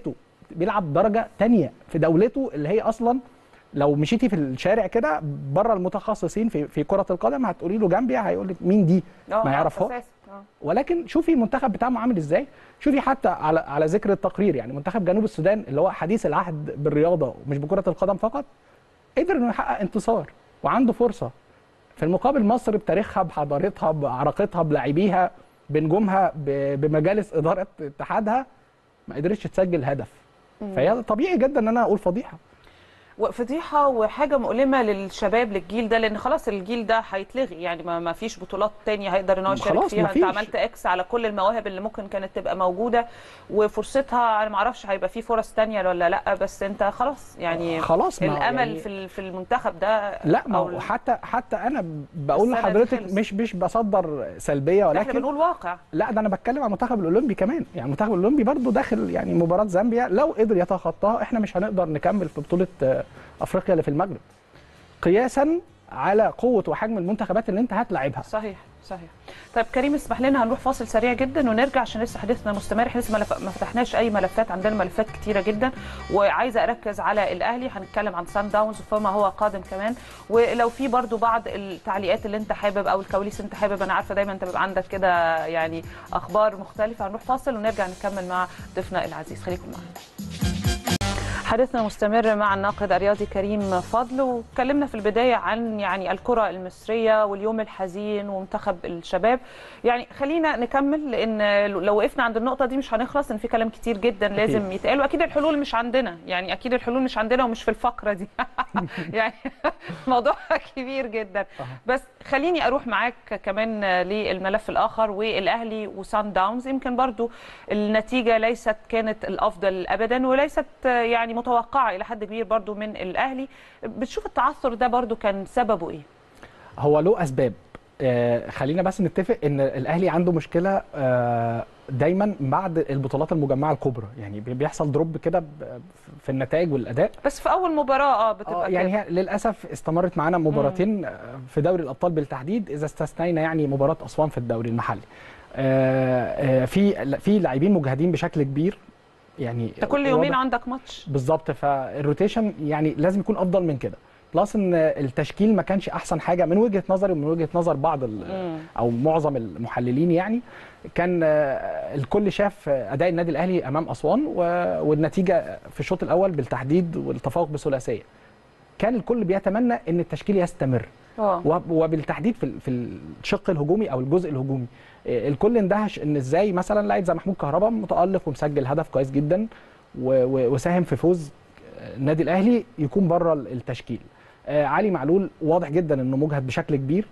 بيلعب درجه تانية في دولته اللي هي اصلا لو مشيتي في الشارع كده بره المتخصصين في في كره القدم هتقولي له جامبيا هيقول لك مين دي آه، ما آه، يعرفهاش أساسي. آه. ولكن شوفي المنتخب بتاعهم عامل ازاي شوفي حتى على على ذكر التقرير يعني منتخب جنوب السودان اللي هو حديث العهد بالرياضه ومش بكره القدم فقط قدر انه يحقق انتصار وعنده فرصه في المقابل مصر بتاريخها بحضارتها بعراقتها بلاعبيها بنجومها ب- بمجالس اداره اتحادها ما قدرتش تسجل هدف فهي طبيعي جدا ان انا اقول فضيحه وفضيحه وحاجه مؤلمه للشباب للجيل ده لان خلاص الجيل ده هيتلغي يعني ما ما فيش بطولات تانية هيقدر ان هو يشارك خلاص فيها ما انت فيش. عملت اكس على كل المواهب اللي ممكن كانت تبقى موجوده وفرصتها انا ما اعرفش هيبقى في فرص تانية ولا لا بس انت خلاص يعني خلاص ما هو الامل يعني- في ال- في المنتخب ده لا ما أو هو ال- حتى حتى انا بقول السنة دي لحضرتك خلص. مش مش بصدر سلبيه احنا ولكن بنقول واقع لا ده انا بتكلم عن المنتخب الاولمبي كمان يعني المنتخب الاولمبي برضو داخل يعني مباراه زامبيا لو قدر يتخطاها احنا مش هنقدر نكمل في بطوله آه، افريقيا اللي في المغرب قياسا على قوه وحجم المنتخبات اللي انت هتلاعبها صحيح صحيح طيب كريم اسمح لنا هنروح فاصل سريع جدا ونرجع عشان لسه حديثنا مستمر احنا لسه ملف... ما فتحناش اي ملفات عندنا ملفات كتيره جدا وعايزه اركز على الاهلي هنتكلم عن سان داونز وفما هو قادم كمان ولو في برضو بعض التعليقات اللي انت حابب او الكواليس انت حابب انا عارفه دايما انت بيبقى عندك كده يعني اخبار مختلفه هنروح فاصل ونرجع نكمل مع ضيفنا العزيز خليكم معنا حديثنا مستمر مع الناقد الرياضي كريم فضل وتكلمنا في البدايه عن يعني الكره المصريه واليوم الحزين ومنتخب الشباب يعني خلينا نكمل لان لو وقفنا عند النقطه دي مش هنخلص ان في كلام كتير جدا لازم يتقال واكيد الحلول مش عندنا يعني اكيد الحلول مش عندنا ومش في الفقره دي يعني الموضوع كبير جدا بس خليني اروح معاك كمان للملف الاخر والاهلي وسان داونز يمكن برضو النتيجه ليست كانت الافضل ابدا وليست يعني متوقعه الى حد كبير برضو من الاهلي بتشوف التعثر ده برضو كان سببه ايه هو له اسباب آه خلينا بس نتفق ان الاهلي عنده مشكله آه دايما بعد البطولات المجمعه الكبرى يعني بي- بيحصل دروب كده ب- في النتائج والاداء بس في اول مباراه اه بتبقى آه يعني كده. هي للاسف استمرت معانا مباراتين آه، في دوري الابطال بالتحديد اذا استثنينا يعني مباراه اسوان في الدوري المحلي آه، آه، في في لاعبين مجهدين بشكل كبير يعني انت كل يومين واضح- عندك ماتش بالظبط فالروتيشن يعني لازم يكون افضل من كده بلس ان التشكيل ما كانش احسن حاجه من وجهه نظري ومن وجهه نظر بعض ال- مم. او معظم المحللين يعني كان آه، الكل شاف اداء النادي الاهلي امام اسوان و- والنتيجه في الشوط الاول بالتحديد والتفوق بثلاثيه كان الكل بيتمنى ان التشكيل يستمر اه وب- وبالتحديد في ال- في الشق الهجومي او الجزء الهجومي آه، الكل اندهش ان ازاي مثلا لاعب زي محمود كهربا متالق ومسجل هدف كويس جدا و- و- وساهم في فوز آه، النادي الاهلي يكون بره ال- التشكيل آه، علي معلول واضح جدا انه مجهد بشكل كبير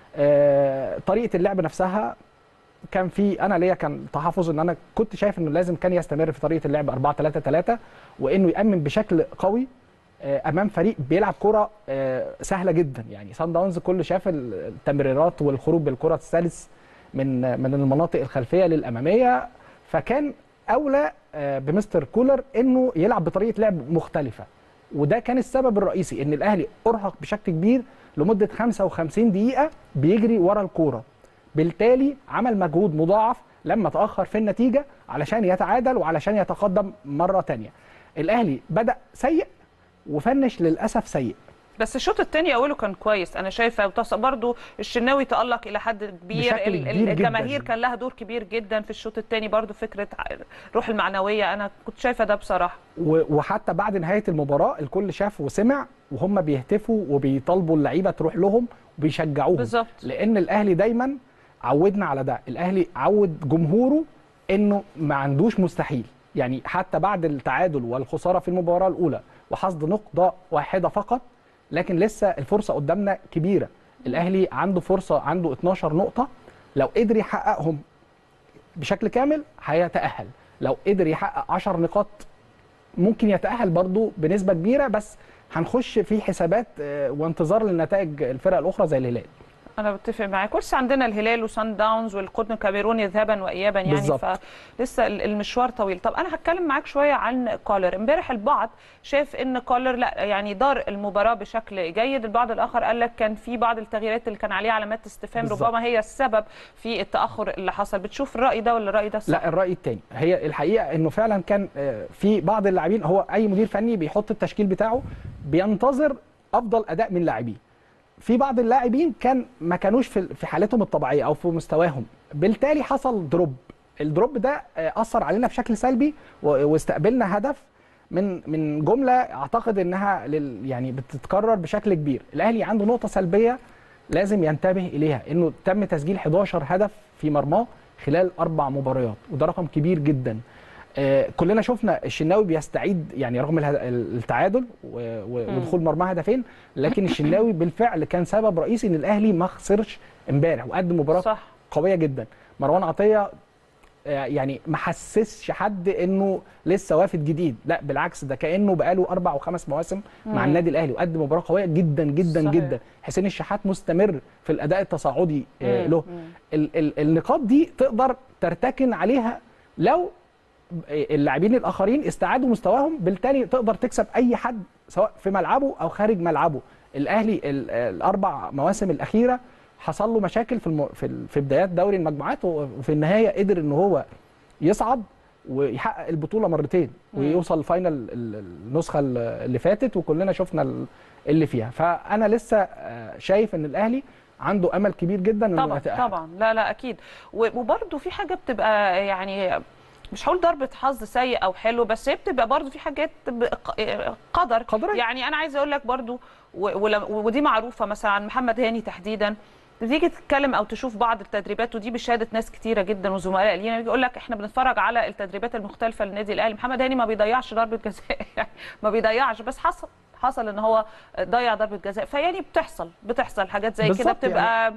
آه، طريقه اللعب نفسها كان في انا ليا كان تحفظ ان انا كنت شايف انه لازم كان يستمر في طريقه اللعب 4 3 3 وانه يامن بشكل قوي آه، امام فريق بيلعب كره آه، سهله جدا يعني سان داونز كل شاف ال- التمريرات والخروج بالكره الثالث من من المناطق الخلفيه للاماميه فكان اولى آه، بمستر كولر انه يلعب بطريقه لعب مختلفه وده كان السبب الرئيسي ان الاهلي ارهق بشكل كبير لمده 55 دقيقه بيجري ورا الكوره بالتالي عمل مجهود مضاعف لما تاخر في النتيجه علشان يتعادل وعلشان يتقدم مره تانية الاهلي بدا سيء وفنش للاسف سيء بس الشوط الثاني اوله كان كويس انا شايفه وتص- برضو الشناوي تالق الى حد كبير بشكل ال- ال- كبير جداً. الجماهير كان لها دور كبير جدا في الشوط الثاني برضو فكره ع- روح المعنويه انا كنت شايفه ده بصراحه و- وحتى بعد نهايه المباراه الكل شاف وسمع وهم بيهتفوا وبيطالبوا اللعيبه تروح لهم وبيشجعوهم بالظبط. لان الاهلي دايما عودنا على ده الاهلي عود جمهوره انه ما عندوش مستحيل يعني حتى بعد التعادل والخساره في المباراه الاولى وحصد نقطه واحده فقط لكن لسه الفرصه قدامنا كبيره الاهلي عنده فرصه عنده 12 نقطه لو قدر يحققهم بشكل كامل هيتاهل لو قدر يحقق 10 نقاط ممكن يتأهل برضو بنسبة كبيرة بس هنخش في حسابات آه، وانتظار للنتائج الفرق الأخرى زي الهلال انا بتفق معاك ولسه عندنا الهلال وسان داونز والقطن الكاميروني ذهابا وايابا يعني بالظبط. فلسه ال- المشوار طويل طب انا هتكلم معاك شويه عن كولر امبارح البعض شاف ان كولر لا يعني دار المباراه بشكل جيد البعض الاخر قال لك كان في بعض التغييرات اللي كان عليها علامات استفهام بالظبط. ربما هي السبب في التاخر اللي حصل بتشوف الراي ده ولا الراي ده صح لا الراي الثاني هي الحقيقه انه فعلا كان آه، في بعض اللاعبين هو اي مدير فني بيحط التشكيل بتاعه بينتظر افضل اداء من لاعبيه في بعض اللاعبين كان ما كانوش في في حالتهم الطبيعيه او في مستواهم بالتالي حصل دروب الدروب ده آه، اثر علينا بشكل سلبي و- واستقبلنا هدف من من جمله اعتقد انها لل يعني بتتكرر بشكل كبير الاهلي عنده نقطه سلبيه لازم ينتبه اليها انه تم تسجيل 11 هدف في مرماه خلال اربع مباريات وده رقم كبير جدا آه، كلنا شفنا الشناوي بيستعيد يعني رغم اله- التعادل و- و- ودخول مرماه هدفين لكن الشناوي بالفعل كان سبب رئيسي ان الاهلي ما خسرش امبارح وقدم مباراه صح قويه جدا مروان عطيه آه، يعني ما حسسش حد انه لسه وافد جديد لا بالعكس ده كانه بقاله اربع وخمس مواسم مع مم. النادي الاهلي وقدم مباراه قويه جدا جدا صحيح. جدا حسين الشحات مستمر في الاداء التصاعدي آه، مم. له مم. ال- ال- النقاط دي تقدر ترتكن عليها لو اللاعبين الاخرين استعادوا مستواهم بالتالي تقدر تكسب اي حد سواء في ملعبه او خارج ملعبه الاهلي ال- الاربع مواسم الاخيره حصل له مشاكل في الم... في, ال... في بدايات دوري المجموعات وفي النهايه قدر ان هو يصعد ويحقق البطوله مرتين مم. ويوصل فاينل ال- النسخه اللي فاتت وكلنا شفنا ال- اللي فيها فانا لسه آه، شايف ان الاهلي عنده امل كبير جدا انه طبعا يتأهل. طبعا لا لا اكيد و- وبرده في حاجه بتبقى يعني مش هقول ضربة حظ سيء او حلو بس هي بتبقى برضو في حاجات ب- ق- قدر قدرية. يعني انا عايزه اقول لك برضو و- ولم- ودي معروفه مثلا عن محمد هاني تحديدا تيجي تتكلم او تشوف بعض التدريبات ودي بشهاده ناس كتيره جدا وزملاء لينا يقول لك احنا بنتفرج على التدريبات المختلفه للنادي الاهلي محمد هاني ما بيضيعش ضربه جزاء يعني ما بيضيعش بس حصل حصل ان هو ضيع ضربه جزاء فيعني بتحصل بتحصل حاجات زي كده بالظبط بتبقى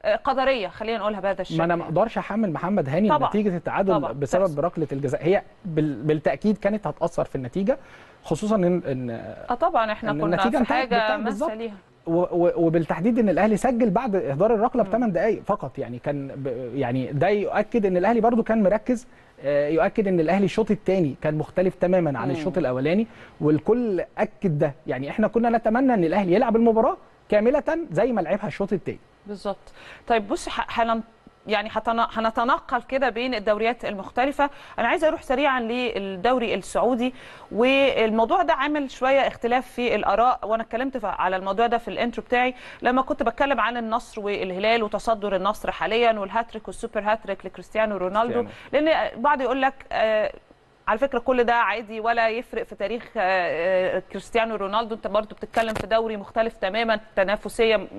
قدريه خلينا نقولها بهذا الشكل ما انا ما اقدرش احمل محمد هاني طبعاً. نتيجه التعادل طبعاً. بسبب بتحصل. ركله الجزاء هي بال... بالتاكيد كانت هتاثر في النتيجه خصوصا ان, إن اه طبعا احنا إن كنا النتيجة في انتهت حاجه بالتالي ماسه بالظبط. ليها و... و... وبالتحديد ان الاهلي سجل بعد اهدار الركله بثمان دقائق فقط يعني كان ب... يعني ده يؤكد ان الاهلي برضو كان مركز آه، يؤكد ان الاهلي الشوط الثاني كان مختلف تماما عن مم. الشوط الاولاني والكل اكد ده يعني احنا كنا نتمنى ان الاهلي يلعب المباراه كامله زي ما لعبها الشوط الثاني بالظبط طيب بص ح- هنن يعني هتنا- هنتنقل كده بين الدوريات المختلفة أنا عايزة أروح سريعا للدوري السعودي والموضوع ده عامل شوية اختلاف في الآراء وأنا اتكلمت ف- على الموضوع ده في الانترو بتاعي لما كنت بتكلم عن النصر والهلال وتصدر النصر حاليا والهاتريك والسوبر هاتريك لكريستيانو رونالدو لأن بعض يقول لك آه، على فكره كل ده عادي ولا يفرق في تاريخ آه، آه، كريستيانو رونالدو انت برضو بتتكلم في دوري مختلف تماما تنافسيه م-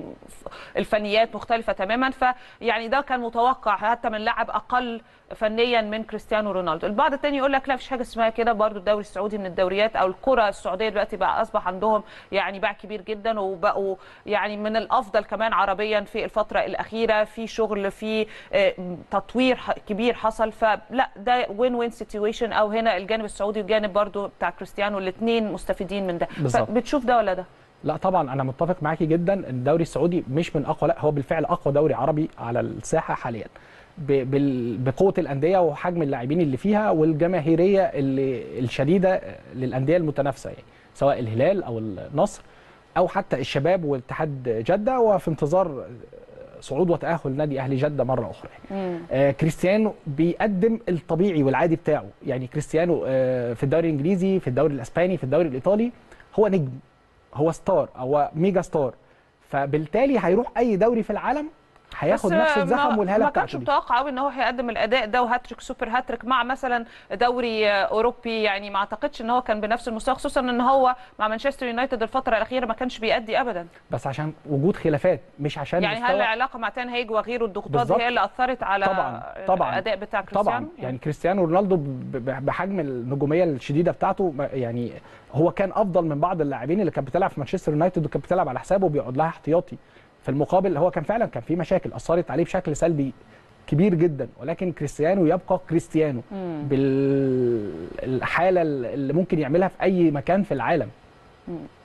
الفنيات مختلفه تماما فيعني ده كان متوقع حتى من لاعب اقل فنيا من كريستيانو رونالدو البعض التاني يقول لك لا مفيش حاجه اسمها كده برضو الدوري السعودي من الدوريات او الكره السعوديه دلوقتي بقى اصبح عندهم يعني باع كبير جدا وبقوا يعني من الافضل كمان عربيا في الفتره الاخيره في شغل في آه، تطوير ح- كبير حصل فلا ده وين وين سيتويشن او هنا الجانب السعودي والجانب برضو بتاع كريستيانو الاثنين مستفيدين من ده بالظبط. بتشوف ده ولا ده لا طبعا انا متفق معاكي جدا ان الدوري السعودي مش من اقوى لا هو بالفعل اقوى دوري عربي على الساحه حاليا ب- بال- بقوه الانديه وحجم اللاعبين اللي فيها والجماهيريه اللي الشديده للانديه المتنافسه يعني سواء الهلال او النصر او حتى الشباب واتحاد جده وفي انتظار صعود وتاهل نادي اهلي جده مره اخرى يعني. آه كريستيانو بيقدم الطبيعي والعادي بتاعه يعني كريستيانو آه في الدوري الانجليزي في الدوري الاسباني في الدوري الايطالي هو نجم هو ستار هو ميجا ستار فبالتالي هيروح اي دوري في العالم هياخد بس نفس ما- الزخم والهاله ما كانش بتاعته دي. متوقع قوي ان هو هيقدم الاداء ده وهاتريك سوبر هاتريك مع مثلا دوري آه، اوروبي يعني ما اعتقدش ان هو كان بنفس المستوى خصوصا ان هو مع مانشستر يونايتد الفتره الاخيره ما كانش بيأدي ابدا بس عشان وجود خلافات مش عشان يعني هل مستوى العلاقه مع تان هيج وغيره الضغوطات بالظبط. هي اللي اثرت على طبعا طبعا الاداء بتاع كريستيانو طبعا يعني كريستيانو رونالدو ب- ب- بحجم النجوميه الشديده بتاعته ما- يعني هو كان افضل من بعض اللاعبين اللي كانت بتلعب في مانشستر يونايتد وكانت بتلعب على حسابه وبيقعد لها احتياطي في المقابل هو كان فعلا كان في مشاكل اثرت عليه بشكل سلبي كبير جدا ولكن كريستيانو يبقى كريستيانو بالحاله اللي ممكن يعملها في اي مكان في العالم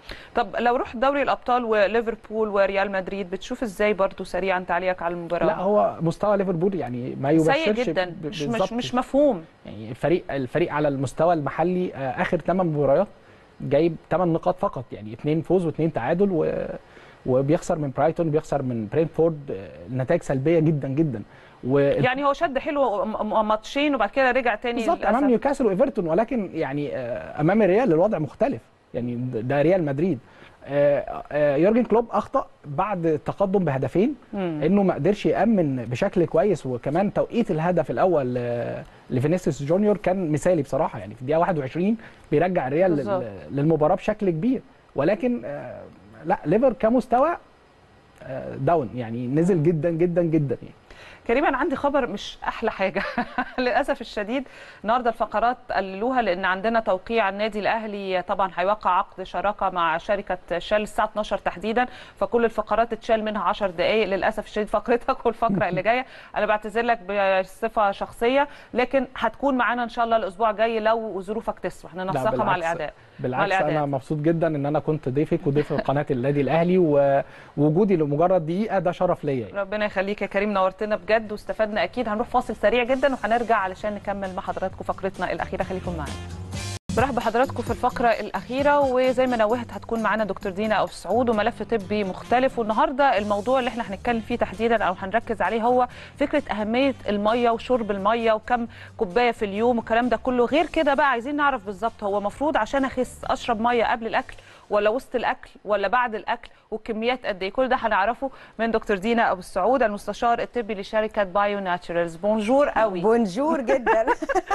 طب لو رحت دوري الابطال وليفربول وريال مدريد بتشوف ازاي برضو سريعا تعليقك على المباراه لا هو مستوى ليفربول يعني ما يبشرش سيء جدا ب- مش مش, بالظبط. مش مفهوم يعني الفريق الفريق على المستوى المحلي آه، اخر 8 مباريات جايب 8 نقاط فقط يعني اثنين فوز واثنين تعادل و... وبيخسر من برايتون بيخسر من برينفورد آه، نتائج سلبيه جدا جدا و يعني هو شد حلو م- م- ماتشين وبعد كده رجع تاني بالظبط للأسف. امام نيوكاسل وايفرتون ولكن يعني آه، امام الريال الوضع مختلف يعني ده ده ريال مدريد آه، آه، يورجن كلوب اخطا بعد التقدم بهدفين مم. انه ما قدرش يامن بشكل كويس وكمان توقيت الهدف الاول آه، لفينيسيوس جونيور كان مثالي بصراحه يعني في الدقيقه 21 بيرجع الريال لل- بالظبط. للمباراه بشكل كبير ولكن آه، لا ليفر كمستوى آه، داون يعني نزل جدا جدا جدا يعني كريم انا عندي خبر مش احلى حاجه للاسف الشديد النهارده الفقرات قللوها لان عندنا توقيع النادي الاهلي طبعا هيوقع عقد شراكه مع شركه شال الساعه 12 تحديدا فكل الفقرات اتشال منها 10 دقائق للاسف الشديد فقرتك والفقره اللي جايه انا بعتذر لك بصفه شخصيه لكن هتكون معانا ان شاء الله الاسبوع الجاي لو ظروفك تسمح لا، ننسقها مع بالعكس- الاعداء بالعكس الإعداد. انا مبسوط جدا ان انا كنت ضيفك وضيف قناه النادي الاهلي ووجودي لمجرد دقيقه ده شرف ليا يعني. ربنا يخليك يا كريم نورتنا بجد واستفدنا اكيد هنروح فاصل سريع جدا وهنرجع علشان نكمل مع حضراتكم فقرتنا الاخيره خليكم معانا برحب بحضراتكم في الفقرة الأخيرة وزي ما نوهت هتكون معانا دكتور دينا أو سعود وملف طبي مختلف والنهاردة الموضوع اللي احنا هنتكلم فيه تحديدا أو هنركز عليه هو فكرة أهمية المية وشرب المية وكم كوباية في اليوم والكلام ده كله غير كده بقى عايزين نعرف بالظبط هو مفروض عشان أخس أشرب مية قبل الأكل ولا وسط الاكل ولا بعد الاكل والكميات قد ايه كل ده هنعرفه من دكتور دينا ابو السعود المستشار الطبي لشركه بايو ناتشورالز بونجور قوي بونجور جدا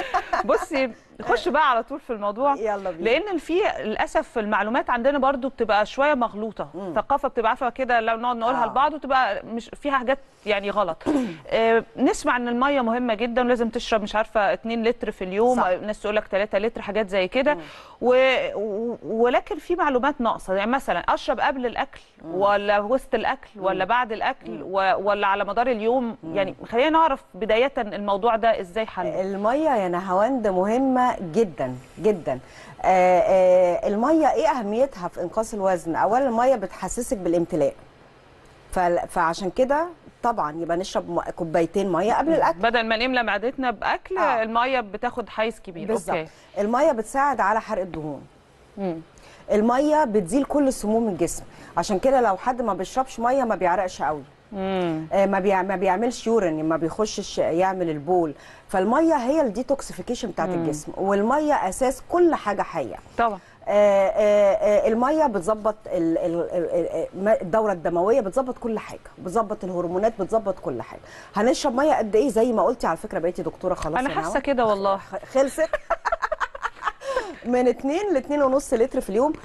بصي نخش بقى على طول في الموضوع يلا بينا لان في للاسف المعلومات عندنا برضو بتبقى شويه مغلوطه ثقافه بتبقى عارفه كده لو نقعد نقولها آه. لبعض وتبقى مش فيها حاجات يعني غلط آه، نسمع ان الميه مهمه جدا ولازم تشرب مش عارفه 2 لتر في اليوم صح. آه، ناس تقول لك 3 لتر حاجات زي كده و... و- ولكن في معلومات ناقصه يعني مثلا اشرب قبل الاكل ولا وسط الاكل ولا بعد الاكل و... ولا على مدار اليوم يعني خلينا نعرف بدايه الموضوع ده ازاي حله الميه يا نهاوند مهمه جدا جدا آه آه الميه ايه اهميتها في انقاص الوزن اولا الميه بتحسسك بالامتلاء فل- فعشان كده طبعا يبقى نشرب م- كوبايتين ميه قبل الاكل بدل ما نملى معدتنا باكل آه. الميه بتاخد حيز كبير بالظبط اوكي الميه بتساعد على حرق الدهون مم. الميه بتزيل كل سموم الجسم عشان كده لو حد ما بيشربش ميه ما بيعرقش قوي مم. آه، ما بيع- ما بيعملش يورين ما بيخشش يعمل البول فالميه هي الديتوكسيفيكيشن بتاعت الجسم والميه اساس كل حاجه حيه طبعا آه، آه، آه، الميه بتظبط ال- ال- ال- ال- الدوره الدمويه بتظبط كل حاجه بتظبط الهرمونات بتظبط كل حاجه هنشرب ميه قد ايه زي ما قلتي على فكره بقيتي دكتوره خلاص انا يا حاسه نهى. كده والله خ- خلصت من 2 ل 2 ونص لتر في اليوم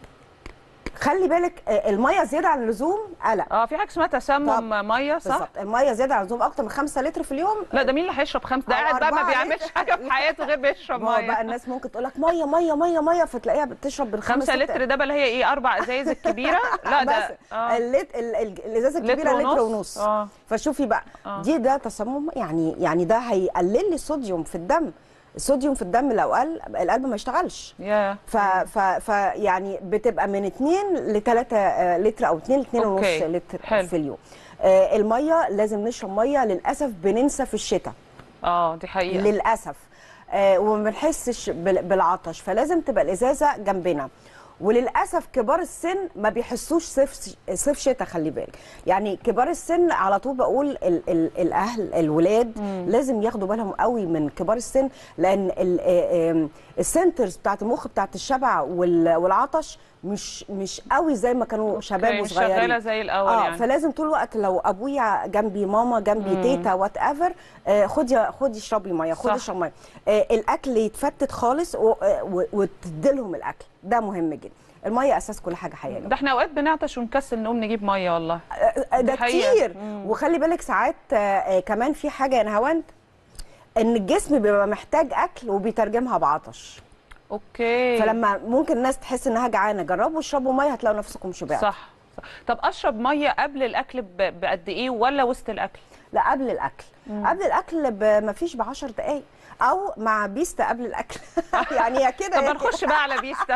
خلي بالك آه، الميه زياده عن اللزوم قلق اه في حاجه اسمها تسمم ميه صح بالظبط الميه زياده عن اللزوم اكتر من 5 لتر في اليوم لا ده مين اللي هيشرب خمسه ده أو قاعد بقى ما أربعة بيعملش لتر. حاجه في حياته غير بيشرب ما هو بقى ميه الناس ممكن تقول لك ميه ميه ميه ميه ميه فتلاقيها بتشرب بالخمس خمسة لتر ده بقى اللي هي ايه اربع ازايز الكبيره لا ده بس اللت... ال- ال- الازازه لتر الكبيره لتر ونص. ونص اه فشوفي بقى آه. دي ده تسمم يعني يعني ده هيقلل لي الصوديوم في الدم الصوديوم في الدم لو قل القلب ما يشتغلش يا ف ف ف يعني بتبقى من 2 ل 3 لتر او 2 ل 2 ونص أوكي. لتر حلو. في اليوم آه، الميه لازم نشرب ميه للاسف بننسى في الشتاء اه دي حقيقه للاسف آه، وما بنحسش بال- بالعطش فلازم تبقى الازازه جنبنا وللاسف كبار السن ما بيحسوش صيف صيف شتاء خلي بالك يعني كبار السن على طول بقول ال ال الاهل الولاد لازم ياخدوا بالهم قوي من كبار السن لان ال- آه، آم، السنترز بتاعت المخ بتاعت الشبع وال- والعطش مش مش قوي زي ما كانوا شباب أوكي، مش وصغيرين شغاله زي الاول اه يعني فلازم طول الوقت لو ابويا جنبي ماما جنبي مم. تيتا وات ايفر خدي خدي اشربي ميه صح. خدي اشرب ميه آه، الاكل يتفتت خالص و- آه، و- وتديلهم الاكل ده مهم جدا الميه اساس كل حاجه حقيقيه ده احنا اوقات بنعطش ونكسل نقوم نجيب ميه والله آه، ده دي حقيقة. كتير مم. وخلي بالك ساعات آه، آه، كمان في حاجه يا نهاوند ان الجسم بيبقى محتاج اكل وبيترجمها بعطش اوكي فلما ممكن الناس تحس انها جعانه جربوا اشربوا ميه هتلاقوا نفسكم شبعتوا صح صح. طب اشرب ميه قبل الاكل ب- بقد ايه ولا وسط الاكل لا قبل الاكل قبل الاكل ب- مفيش ب 10 دقائق او مع بيستا قبل الاكل يعني يا كده طب يا نخش كده. بقى على بيستا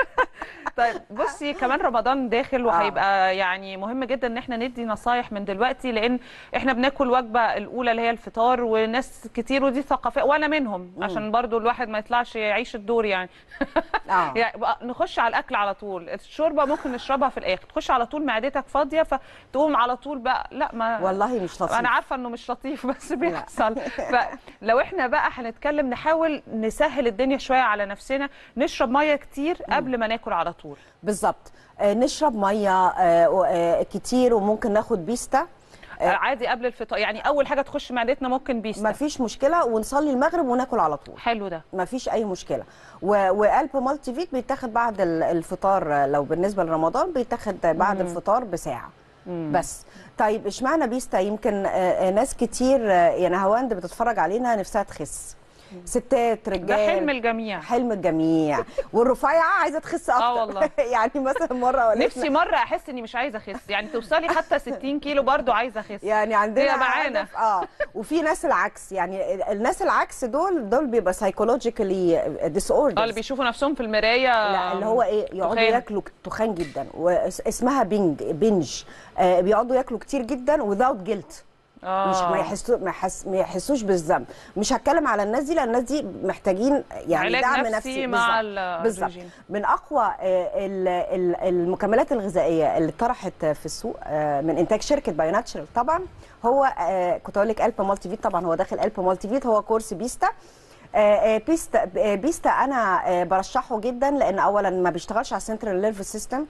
طيب بصي كمان رمضان داخل وهيبقى يعني مهم جدا ان احنا ندي نصايح من دلوقتي لان احنا بناكل وجبه الاولى اللي هي الفطار وناس كتير ودي ثقافه وانا منهم عشان برضو الواحد ما يطلعش يعيش الدور يعني اه يعني بقى نخش على الاكل على طول الشوربه ممكن نشربها في الاخر تخش على طول معدتك فاضيه فتقوم على طول بقى لا ما والله مش لطيف انا عارفه انه مش لطيف بس بيحصل فلو احنا بقى هنتكلم نحاول نسهل الدنيا شويه على نفسنا نشرب ميه كتير قبل ما ناكل على طول بالظبط آه، نشرب ميه آه، و- آه، كتير وممكن ناخد بيستا آه، عادي قبل الفطار يعني اول حاجه تخش معدتنا ممكن بيستا ما فيش مشكله ونصلي المغرب وناكل على طول حلو ده ما فيش اي مشكله و- وقلب مالتي فيت بيتاخد بعد ال- الفطار آه، لو بالنسبه لرمضان بيتاخد بعد الفطار بساعه بس طيب اشمعنى بيستا يمكن آه، آه، ناس كتير آه، يعني هواند بتتفرج علينا نفسها تخس ستات رجال ده حلم الجميع حلم الجميع والرفيعه عايزه تخس اكتر آه والله. يعني مثلا مره ولفنا- نفسي مره احس اني مش عايزه اخس يعني توصلي حتى 60 كيلو برضو عايزه اخس يعني عندنا هي معانا. هدف- اه وفي ناس العكس يعني الناس العكس دول دول بيبقى سايكولوجيكالي ديس اه اوردر اللي بيشوفوا نفسهم في المرايه لا اللي هو ايه يقعدوا تخان. ياكلوا تخان جدا واسمها بينج بنج آه بيقعدوا ياكلوا كتير جدا without guilt آه. مش ما يحسوا ما, يحس ما يحسوش بالذنب مش هتكلم على الناس دي لان الناس دي محتاجين يعني علاج دعم نفسي نفسي مع بالظبط. ال- بالظبط الرجيم. من اقوى آه، ال- ال- المكملات الغذائيه اللي طرحت في السوق آه، من انتاج شركه بايو ناتشرال طبعا هو آه، كنت اقول لك الب مالتي فيت طبعا هو داخل الب مالتي فيت هو كورس بيستا آه، آه، بيستا آه، بيستا انا آه، برشحه جدا لان اولا ما بيشتغلش على السنترال نيرفس سيستم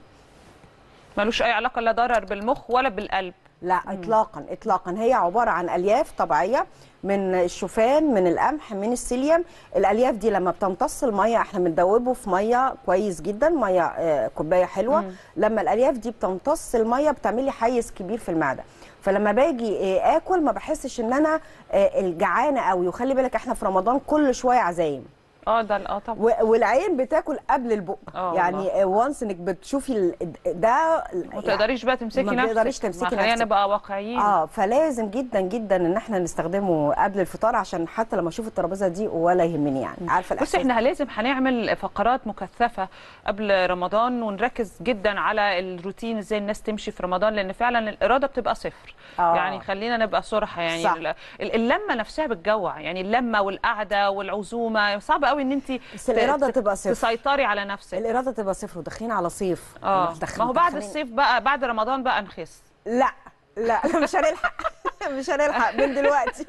ملوش اي علاقه لا ضرر بالمخ ولا بالقلب لا اطلاقا اطلاقا هي عباره عن الياف طبيعيه من الشوفان من القمح من السيليوم الالياف دي لما بتمتص الميه احنا بندوبه في ميه كويس جدا ميه آه، كوبايه حلوه مم. لما الالياف دي بتمتص الميه بتعمل لي حيز كبير في المعده فلما باجي آه، اكل ما بحسش ان انا آه، الجعانه قوي وخلي بالك احنا في رمضان كل شويه عزايم اه ده اه طبعا و- والعين بتاكل قبل البق آه يعني وانس انك بتشوفي ال- ده ما تقدريش بقى تمسكي ما نفسك بتقدريش تمسكي ما خلينا نفسك. نبقى واقعيين اه فلازم جدا جدا ان احنا نستخدمه قبل الفطار عشان حتى لما اشوف الترابيزه دي ولا يهمني يعني عارفه بص الإحساس احنا لازم هنعمل فقرات مكثفه قبل رمضان ونركز جدا على الروتين ازاي الناس تمشي في رمضان لان فعلا الاراده بتبقى صفر آه. يعني خلينا نبقى صراحه يعني صح. ال- ال- اللمه نفسها بتجوع يعني اللمه والقعده والعزومه صعب قوي ان انت بس الإرادة تبقى صفر. تسيطري على نفسك الاراده تبقى صفر وداخلين على صيف اه داخل- ما هو بعد داخلين- الصيف بقى بعد رمضان بقى نخس لا لا مش هنلحق مش هنلحق من دلوقتي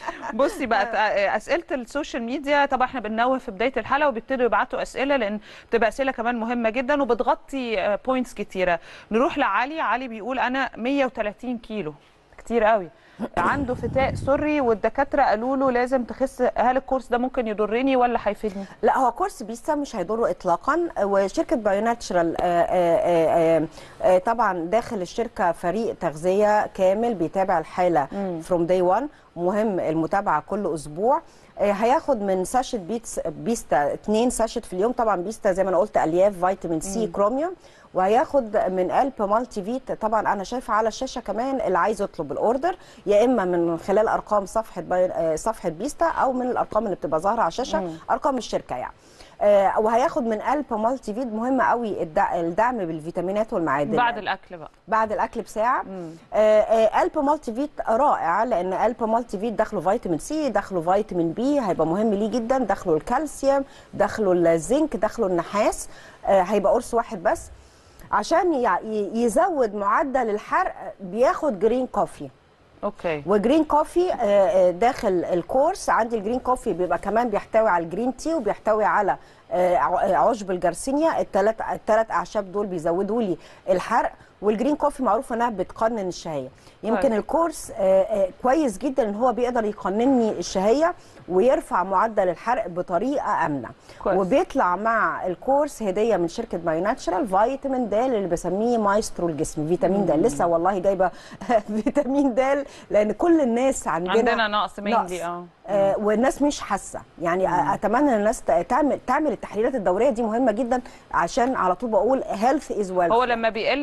بصي بقى اسئله السوشيال ميديا طبعا احنا بننوه في بدايه الحلقه وبيبتدوا يبعتوا اسئله لان بتبقى اسئله كمان مهمه جدا وبتغطي بوينتس كتيره نروح لعلي علي بيقول انا 130 كيلو كتير قوي عنده فتاء سري والدكاتره قالوا له لازم تخس هل الكورس ده ممكن يضرني ولا هيفيدني لا هو كورس بيستا مش هيضره اطلاقا وشركه بايو ناتشرال آه، آه، آه، آه، طبعا داخل الشركه فريق تغذيه كامل بيتابع الحاله فروم داي 1 مهم المتابعه كل اسبوع آه، هياخد من ساشت بيتس بيستا اتنين ساشت في اليوم طبعا بيستا زي ما انا قلت الياف فيتامين سي كروميوم وهياخد من قلب مالتي فيت طبعا انا شايفه على الشاشه كمان اللي عايز يطلب الاوردر يا اما من خلال ارقام صفحه باي... آه، صفحه بيستا او من الارقام اللي بتبقى ظاهره على الشاشه ارقام الشركه يعني آه، وهياخد من قلب مالتي فيت مهم قوي الدع- الدعم بالفيتامينات والمعادن بعد الاكل بقى بعد الاكل بساعه آه، آه، قلب مالتي فيت رائع لان قلب مالتي فيت داخله فيتامين سي داخله فيتامين بي هيبقى مهم ليه جدا داخله الكالسيوم داخله الزنك داخله النحاس آه، هيبقى قرص واحد بس عشان يع- ي- يزود معدل الحرق بياخد جرين كوفي اوكي وجرين كوفي آه، آه، داخل الكورس عندي الجرين كوفي بيبقى كمان بيحتوي على الجرين تي وبيحتوي على آه، ع- عشب الجرسينيا الثلاث الثلاث اعشاب دول بيزودوا لي الحرق والجرين كوفي معروفه انها بتقنن الشهيه يمكن كويس. الكورس آه، آه، كويس جدا ان هو بيقدر يقنن لي الشهيه ويرفع معدل الحرق بطريقه امنه كويس. وبيطلع مع الكورس هديه من شركه باي ناتشرال فيتامين د اللي بسميه مايسترو الجسم فيتامين د لسه والله جايبه فيتامين د لان كل الناس عندنا عندنا نقص mainly، اه. آه والناس مش حاسه يعني مم. اتمنى ان الناس ت- تعمل تعمل التحليلات الدوريه دي مهمه جدا عشان على طول بقول هيلث از ويلث هو لما بيقل فيتامين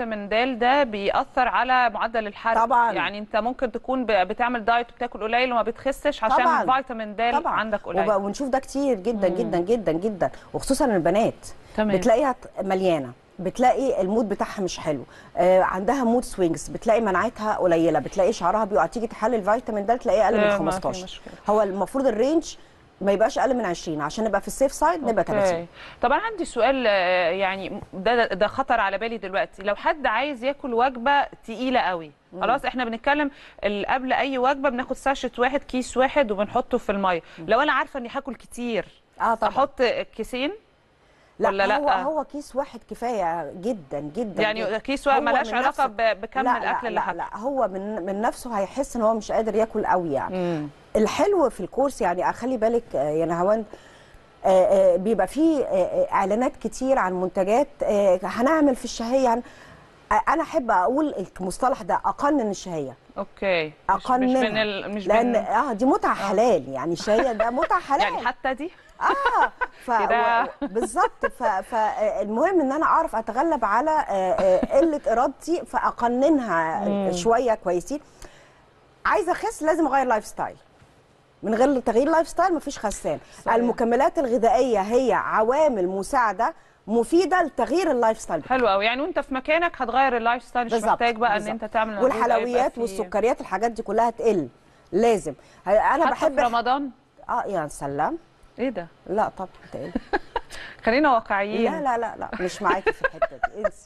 فيتامين د ده بيأثر على معدل الحرق طبعاً. يعني انت ممكن تكون ب- بتعمل دايت وبتاكل قليل وما بتخسش عشان طبعاً. الفيتامين د طبعا عندك قليل وب- ونشوف ده كتير جدا جدا جدا جدا وخصوصا البنات تمام. بتلاقيها ت- مليانه بتلاقي المود بتاعها مش حلو آه عندها مود سوينجز بتلاقي مناعتها قليله بتلاقي شعرها بيقع تيجي تحلل فيتامين د تلاقيه اقل آه، من ما في 15 مشكلة. هو المفروض الرينج ما يبقاش اقل من 20 عشان نبقى في السيف سايد نبقى 30 أوكي. طب انا عندي سؤال آه، يعني ده ده خطر على بالي دلوقتي لو حد عايز ياكل وجبه تقيله قوي خلاص احنا بنتكلم ال- قبل اي وجبه بناخد ساشت واحد كيس واحد وبنحطه في الميه لو انا عارفه اني هاكل كتير اه طبعا احط كيسين لا ولا لا هو هو كيس واحد كفايه جدا جدا يعني جداً. كيس واحد هو ملهاش من علاقه نفسه- ب- بكم لا الاكل لا اللي لا, هاكله لا هو من من نفسه هيحس ان هو مش قادر ياكل قوي يعني مم. الحلو في الكورس يعني اخلي بالك آه، يا نهاوند آه، آه، بيبقى فيه آه، آه، اعلانات كتير عن منتجات آه، هنعمل في الشهيه يعني آه، انا احب اقول المصطلح ده اقنن الشهيه اوكي مش- اقنن مش من ال... مش لان من... اه دي متعه حلال يعني الشهيه ده متعه حلال يعني حتى دي اه ف كده. و- بالظبط فالمهم ان انا اعرف اتغلب على آه، آه، قله ارادتي فاقننها شويه كويسين عايزه اخس لازم اغير لايف ستايل من غير تغيير لايف ستايل مفيش خسان صحيح. المكملات الغذائيه هي عوامل مساعده مفيده لتغيير اللايف ستايل حلو قوي يعني وانت في مكانك هتغير اللايف ستايل مش بالظبط، محتاج بقى ان بالظبط. انت تعمل مجهود، والحلويات هيبقى في- والسكريات الحاجات دي كلها تقل لازم انا حتى بحب في رمضان اه يا سلام ايه ده لا طبعا تقل خلينا واقعيين لا لا لا لا مش معاكي في الحته دي انسي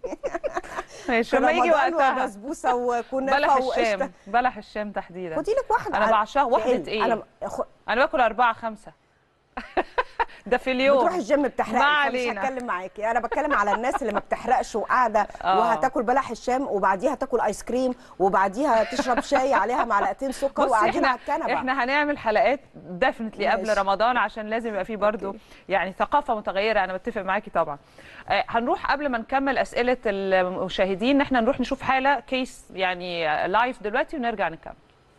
ماشي لما يجي رمضان وقتها وبسبوسه وكنافه بلح وقشطه الشام بلح الشام تحديدا خدي لك واحده انا على- بعشقها واحده تقل. ايه انا خ... انا باكل أربعة خمسة ده في اليوم بتروحي الجيم بتحرقي ما فمش علينا. هتكلم معاكي انا بتكلم على الناس اللي ما بتحرقش وقاعده آه. وهتاكل بلح الشام وبعديها تاكل ايس كريم وبعديها تشرب شاي عليها معلقتين سكر بصي وقاعدين احنا على الكنبه احنا هنعمل حلقات ديفنتلي قبل ماشي. رمضان عشان لازم يبقى فيه برضو يعني ثقافه متغيره انا بتفق معاكي طبعا آه، هنروح قبل ما نكمل اسئله المشاهدين ان احنا نروح نشوف حاله كيس يعني لايف دلوقتي ونرجع نكمل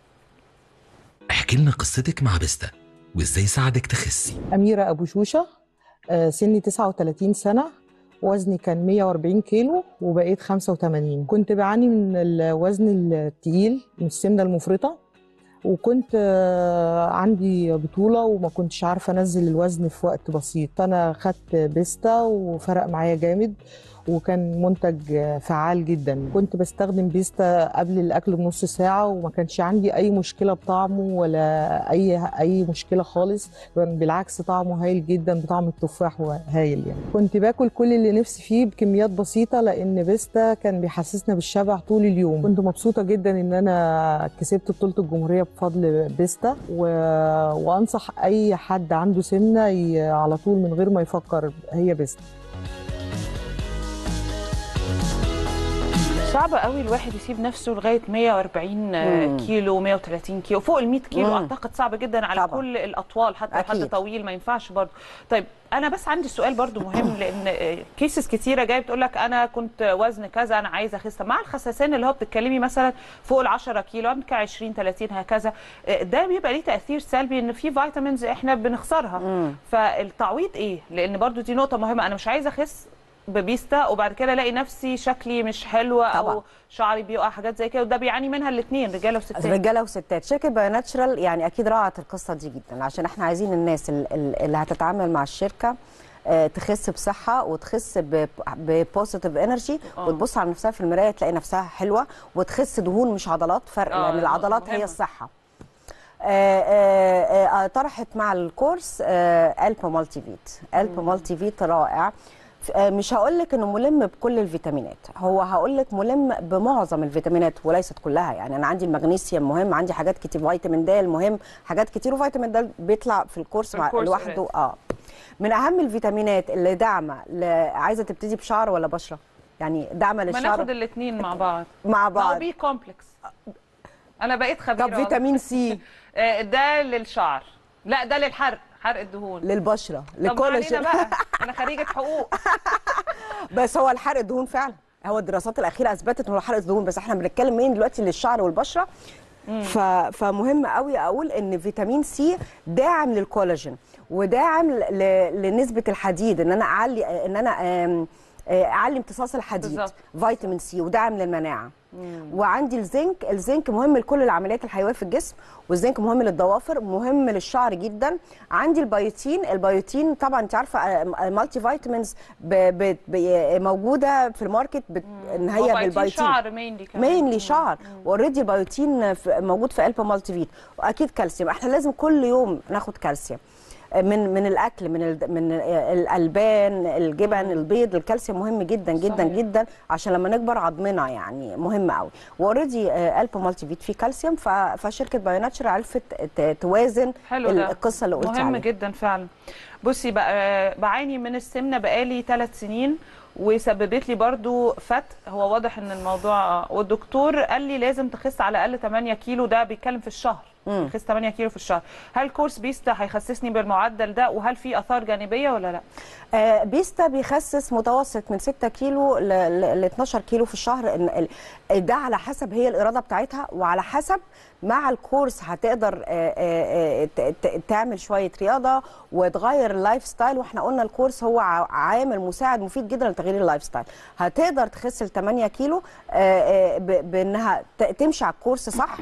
احكي لنا قصتك مع بيستا وازاي ساعدك تخسي أميرة أبو شوشة آه، سني 39 سنة وزني كان 140 كيلو وبقيت 85 كنت بعاني من الوزن التقيل من السمنة المفرطة وكنت آه، عندي بطولة وما كنتش عارفة أنزل الوزن في وقت بسيط فأنا خدت بيستا وفرق معايا جامد وكان منتج آه، فعال جدا كنت بستخدم بيستا قبل الأكل بنص ساعة وما كانش عندي أي مشكلة بطعمه ولا أي أي مشكلة خالص كان بالعكس طعمه هايل جدا بطعم التفاح هايل يعني كنت باكل كل اللي نفسي فيه بكميات بسيطه لان بيستا كان بيحسسنا بالشبع طول اليوم كنت مبسوطه جدا ان انا كسبت بطوله الجمهوريه بفضل بيستا و... وانصح اي حد عنده سمنه ي... على طول من غير ما يفكر هي بيستا صعب قوي الواحد يسيب نفسه لغايه 140 مم. كيلو 130 كيلو فوق ال 100 كيلو مم. اعتقد صعب جدا على طبعا. كل الاطوال حتى لو حد أكيد. طويل ما ينفعش برضه طيب انا بس عندي سؤال برضه مهم لان كيسز كتيره جايه بتقول لك انا كنت وزن كذا انا عايزه اخس طب مع الخساسين اللي هو بتتكلمي مثلا فوق ال 10 كيلو عندك 20 30 هكذا ده بيبقى ليه تاثير سلبي ان في فيتامينز احنا بنخسرها مم. فالتعويض ايه لان برضه دي نقطه مهمه انا مش عايزه اخس ببيستا وبعد كده الاقي نفسي شكلي مش حلوه او طبعا. شعري بيقع حاجات زي كده وده بيعاني منها الاثنين رجاله وستات رجاله وستات شركه باي ناتشرال يعني اكيد راعت القصه دي جدا عشان احنا عايزين الناس ال- ال- اللي هتتعامل مع الشركه آه، تخس بصحه وتخس ببوزيتيف انرجي آه. وتبص على نفسها في المرايه تلاقي نفسها حلوه وتخس دهون مش عضلات فرق آه، لان العضلات مهمة. هي الصحه آه، آه، آه، طرحت مع الكورس آه، الب مالتي فيت الب مالتي فيت رائع ف- آه، مش هقول لك انه ملم بكل الفيتامينات هو هقول لك ملم بمعظم الفيتامينات وليست كلها يعني انا عندي المغنيسيوم مهم عندي حاجات كتير فيتامين د مهم حاجات كتير وفيتامين د بيطلع في الكورس في مع الكورس لوحده اه من اهم الفيتامينات اللي داعمه ل- عايزه تبتدي بشعر ولا بشره يعني داعمه ما للشعر ناخد الاثنين مع بعض مع ما هو بعض بي كومبلكس انا بقيت خبيره طب فيتامين سي آه، ده للشعر لا ده للحرق حرق الدهون للبشره طب ما علينا للكولاجين بقى انا خريجه حقوق بس هو الحرق الدهون فعلا هو الدراسات الاخيره اثبتت انه حرق الدهون بس احنا بنتكلم مين دلوقتي للشعر والبشره ف... فمهم قوي اقول ان فيتامين سي داعم للكولاجين وداعم ل... لنسبه الحديد ان انا اعلي ان انا أم... آه، اعلي امتصاص الحديد بالظبط. فيتامين سي ودعم للمناعه وعندي الزنك الزنك مهم لكل العمليات الحيويه في الجسم والزنك مهم للضوافر مهم للشعر جدا عندي البيوتين البيوتين طبعا انت عارفه آه، المالتي فيتامينز ب ب ب موجوده في الماركت بت ان هي وبيوتين بالبيوتين شعر mainly كمان. مينلي شعر واوريدي البيوتين في- موجود في الب مالتي فيت واكيد كالسيوم احنا لازم كل يوم ناخد كالسيوم من من الاكل من ال- من الالبان الجبن البيض الكالسيوم مهم جدا جدا صحيح. جدا عشان لما نكبر عظمنا يعني مهم قوي واوريدي الب مالتي فيت فيه كالسيوم ف- فشركه بايو ناتشر عرفت ت- توازن حلو ال- ده القصه اللي قلت مهم عليها جدا فعلا بصي بقى بعاني من السمنه بقالي ثلاث سنين وسببت لي برضو فت هو واضح ان الموضوع والدكتور قال لي لازم تخس على الاقل 8 كيلو ده بيتكلم في الشهر مم. تخس 8 كيلو في الشهر هل كورس بيستا هيخسسني بالمعدل ده وهل في اثار جانبيه ولا لا آه، بيستا بيخسس متوسط من 6 كيلو ل ل- ل 12 كيلو في الشهر إن ال- ده على حسب هي الاراده بتاعتها وعلى حسب مع الكورس هتقدر آه، آه، آه، ت- ت- تعمل شويه رياضه وتغير اللايف ستايل واحنا قلنا الكورس هو ع- عامل مساعد مفيد جدا لتغيير اللايف ستايل هتقدر تخس ل 8 كيلو آه، آه، ب- بانها ت- تمشي على الكورس صح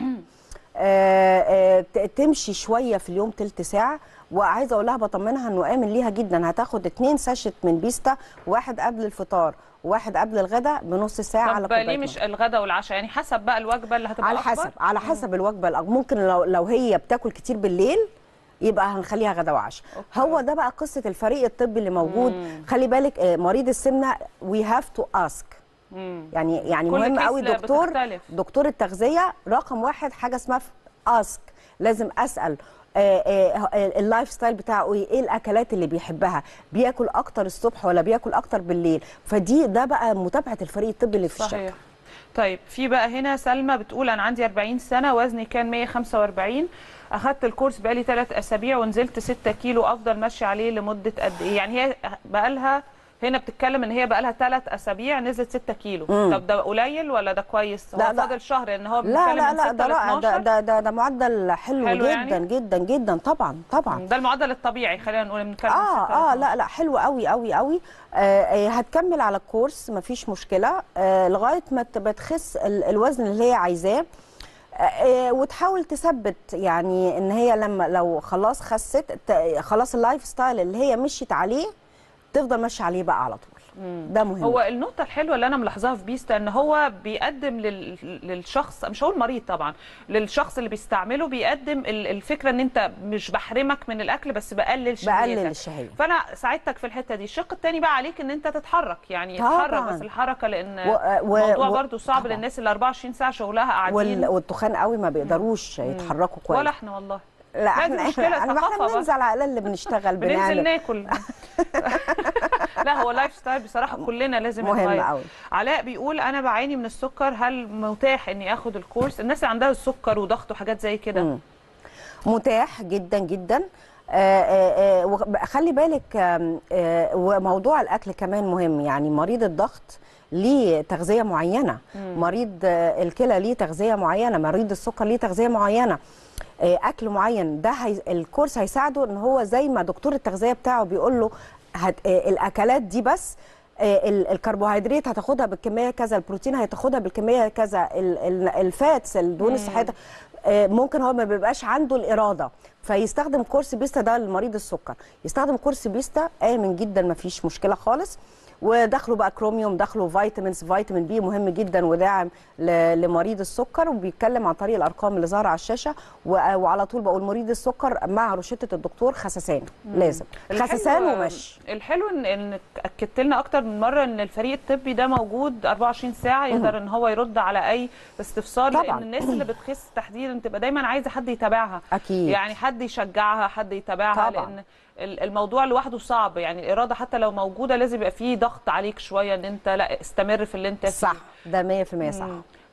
آه، آه، ت- تمشي شويه في اليوم تلت ساعه وعايزه اقول لها بطمنها انه امن ليها جدا هتاخد اتنين ساشت من بيستا واحد قبل الفطار وواحد قبل الغداء بنص ساعه على طب ليه كوبايه مش مية. الغداء والعشاء يعني حسب بقى الوجبه اللي هتبقى على أكبر؟ حسب على حسب الوجبه الأكبر. ممكن لو لو هي بتاكل كتير بالليل يبقى هنخليها غدا وعشاء هو ده بقى قصه الفريق الطبي اللي موجود مم. خلي بالك آه، مريض السمنه وي هاف تو اسك مم. يعني يعني كل مهم كيس قوي لا دكتور بتختلف. دكتور التغذيه رقم واحد حاجه اسمها اسك لازم اسال آه، آه، آه، اللايف ستايل بتاعه ايه ايه الاكلات اللي بيحبها بياكل اكتر الصبح ولا بياكل اكتر بالليل فدي ده بقى متابعه الفريق الطبي اللي في الشركه صحيح طيب في بقى هنا سلمى بتقول انا عندي 40 سنه وزني كان 145 اخدت الكورس بقالي 3 اسابيع ونزلت 6 كيلو افضل ماشيه عليه لمده قد ايه يعني هي بقى لها هنا بتتكلم ان هي بقى لها 3 اسابيع نزلت 6 كيلو مم. طب ده قليل ولا ده كويس لا، هو لا. فاضل شهر ان هو لا بيتكلم لا من لا 6 ده ل رائع ده 12 ده ده, ده معدل حلو, حلو جدا يعني؟ جدا جدا طبعا طبعا ده المعدل الطبيعي خلينا نقول بنتكلم من 6 اه اه لا لا حلو قوي قوي قوي آه آه، هتكمل على الكورس مفيش مشكله آه لغايه ما ت- بتخس ال- الوزن اللي هي عايزاه آه، آه، وتحاول تثبت يعني ان هي لما لو خلاص خست ت- خلاص اللايف ستايل اللي هي مشيت عليه تفضل ماشيه عليه بقى على طول ده مهم هو النقطة الحلوة اللي أنا ملاحظاها في بيستا إن هو بيقدم لل... للشخص مش هقول مريض طبعا للشخص اللي بيستعمله بيقدم ال- الفكرة إن أنت مش بحرمك من الأكل بس بقلل شهيتك بقلل الشهيه فأنا ساعدتك في الحتة دي الشق التاني بقى عليك إن أنت تتحرك يعني طبعاً. تتحرك بس الحركة لأن و- و- الموضوع و- برضو صعب طبعاً. للناس اللي 24 ساعة شغلها قاعدين وال- والتخان قوي ما بيقدروش يتحركوا كويس ولا إحنا والله لا لا، احنا دي مشكلة احنا ما ثقافة احنا بس. بننزل على الاقل اللي بنشتغل بننزل بنعمل ناكل لا هو لايف ستايل بصراحه كلنا لازم مهم نغير. قوي. علاء بيقول انا بعاني من السكر هل متاح اني اخد الكورس الناس اللي عندها السكر وضغط وحاجات زي كده مم. متاح جدا جدا آه، آه، آه، وخ- خلي بالك آم، آه، وموضوع الاكل كمان مهم يعني مريض الضغط ليه تغذيه معينه مريض آه، الكلى ليه تغذيه معينه مريض السكر ليه تغذيه معينه آه، اكل معين ده هي الكورس هيساعده ان هو زي ما دكتور التغذيه بتاعه بيقول له هت آه، الاكلات دي بس آه، ال- الكربوهيدرات هتاخدها بالكميه كذا البروتين هتاخدها بالكميه كذا ال- ال- الفاتس الدهون الصحيه آه، ممكن هو ما بيبقاش عنده الاراده فيستخدم كورس بيستا ده لمريض السكر يستخدم كورس بيستا امن جدا ما فيش مشكله خالص ودخلوا بقى كروميوم دخلوا فيتامينز فيتامين بي مهم جدا وداعم ل- لمريض السكر وبيتكلم عن طريق الارقام اللي ظاهره على الشاشه و- وعلى طول بقول مريض السكر مع روشته الدكتور خسسان لازم خسسان الحلو- ومشي الحلو ان انك اكدت لنا اكتر من مره ان الفريق الطبي ده موجود 24 ساعه يقدر ان هو يرد على اي استفسار طبعاً. لان الناس اللي بتخس تحديدا تبقى دايما عايزه حد يتابعها اكيد يعني حد يشجعها حد يتابعها طبعاً. لان ال- الموضوع لوحده صعب يعني الاراده حتى لو موجوده لازم يبقى فيه ضغط عليك شويه ان انت لا استمر في اللي انت فيه صح ده 100% صح مم.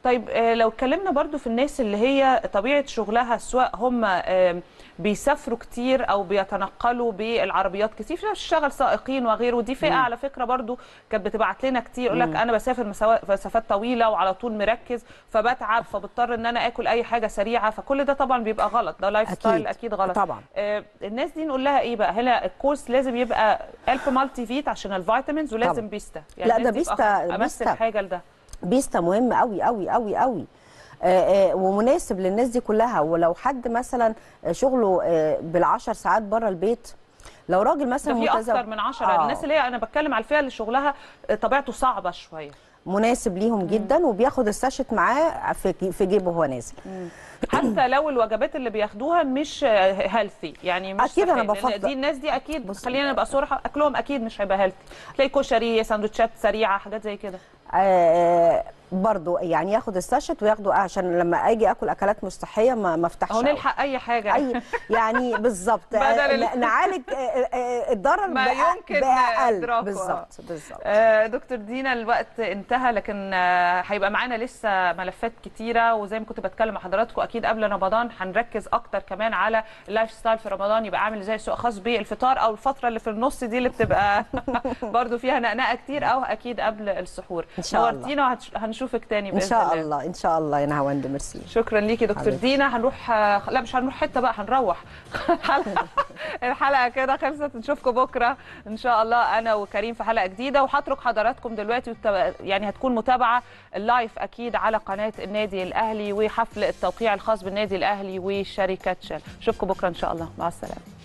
طيب آه، لو اتكلمنا برضو في الناس اللي هي طبيعه شغلها سواء هم آه، بيسافروا كتير او بيتنقلوا بالعربيات كتير في ناس بتشتغل سائقين وغيره ودي فئه مم. على فكره برضو كانت بتبعت لنا كتير يقول لك مم. انا بسافر مسوا- مسافات طويله وعلى طول مركز فبتعب فبضطر ان انا اكل اي حاجه سريعه فكل ده طبعا بيبقى غلط ده لايف أكيد. ستايل اكيد غلط طبعا. آه، الناس دي نقول لها ايه بقى هنا الكورس لازم يبقى الف مالتي فيت عشان الفيتامينز ولازم طبعا. بيستا لا، الناس ده دي تبقى بيستا- امثل بيستا. حاجه لده بيستا مهم قوي قوي قوي قوي آه، آه، ومناسب للناس دي كلها ولو حد مثلا شغله آه، بالعشر ساعات بره البيت لو راجل مثلا ده في متزوج- اكتر من 10 آه. الناس اللي هي انا بتكلم على الفئه اللي شغلها طبيعته صعبه شويه مناسب ليهم جدا وبياخد الساشت معاه في في جيبه وهو نازل حتى لو الوجبات اللي بياخدوها مش هيلثي يعني مش أكيد أنا صحية، لأن بفضل- دي الناس دي اكيد خلينا نبقى صراحه اكلهم اكيد مش هيبقى هيلثي تلاقي كشري سندوتشات سريعه حاجات زي كده آه برضو يعني ياخد الساشت وياخده عشان لما اجي اكل اكلات مش صحيه ما ما افتحش او أوي. نلحق اي حاجه اي يعني بالظبط بدل ال- ن- نعالج آه، آه، الضرر ما بأ- يمكن باقل إدراكه. بالظبط بالظبط آه، دكتور دينا الوقت انتهى لكن آه، هيبقى معانا لسه ملفات كتيره وزي ما كنت بتكلم مع حضراتكم اكيد قبل رمضان هنركز اكتر كمان على اللايف ستايل في رمضان يبقى عامل ازاي سواء خاص بالفطار او الفتره اللي في النص دي اللي بتبقى برضو فيها نقنقه كتير او اكيد قبل السحور إن شاء الله. نورتينا وهنشوفك تاني ان باذن شاء الله الله ان شاء الله يا نهاوند ميرسي شكرا ليكي دكتور حبيبتي. دينا هنروح آه، لا مش هنروح حته بقى هنروح الحلقه الحلقه كده خلصت نشوفكم بكره ان شاء الله انا وكريم في حلقه جديده وهترك حضراتكم دلوقتي وت- يعني هتكون متابعه اللايف اكيد على قناه النادي الاهلي وحفل التوقيع الخاص بالنادي الاهلي وشركه شل اشوفكم بكره ان شاء الله مع السلامه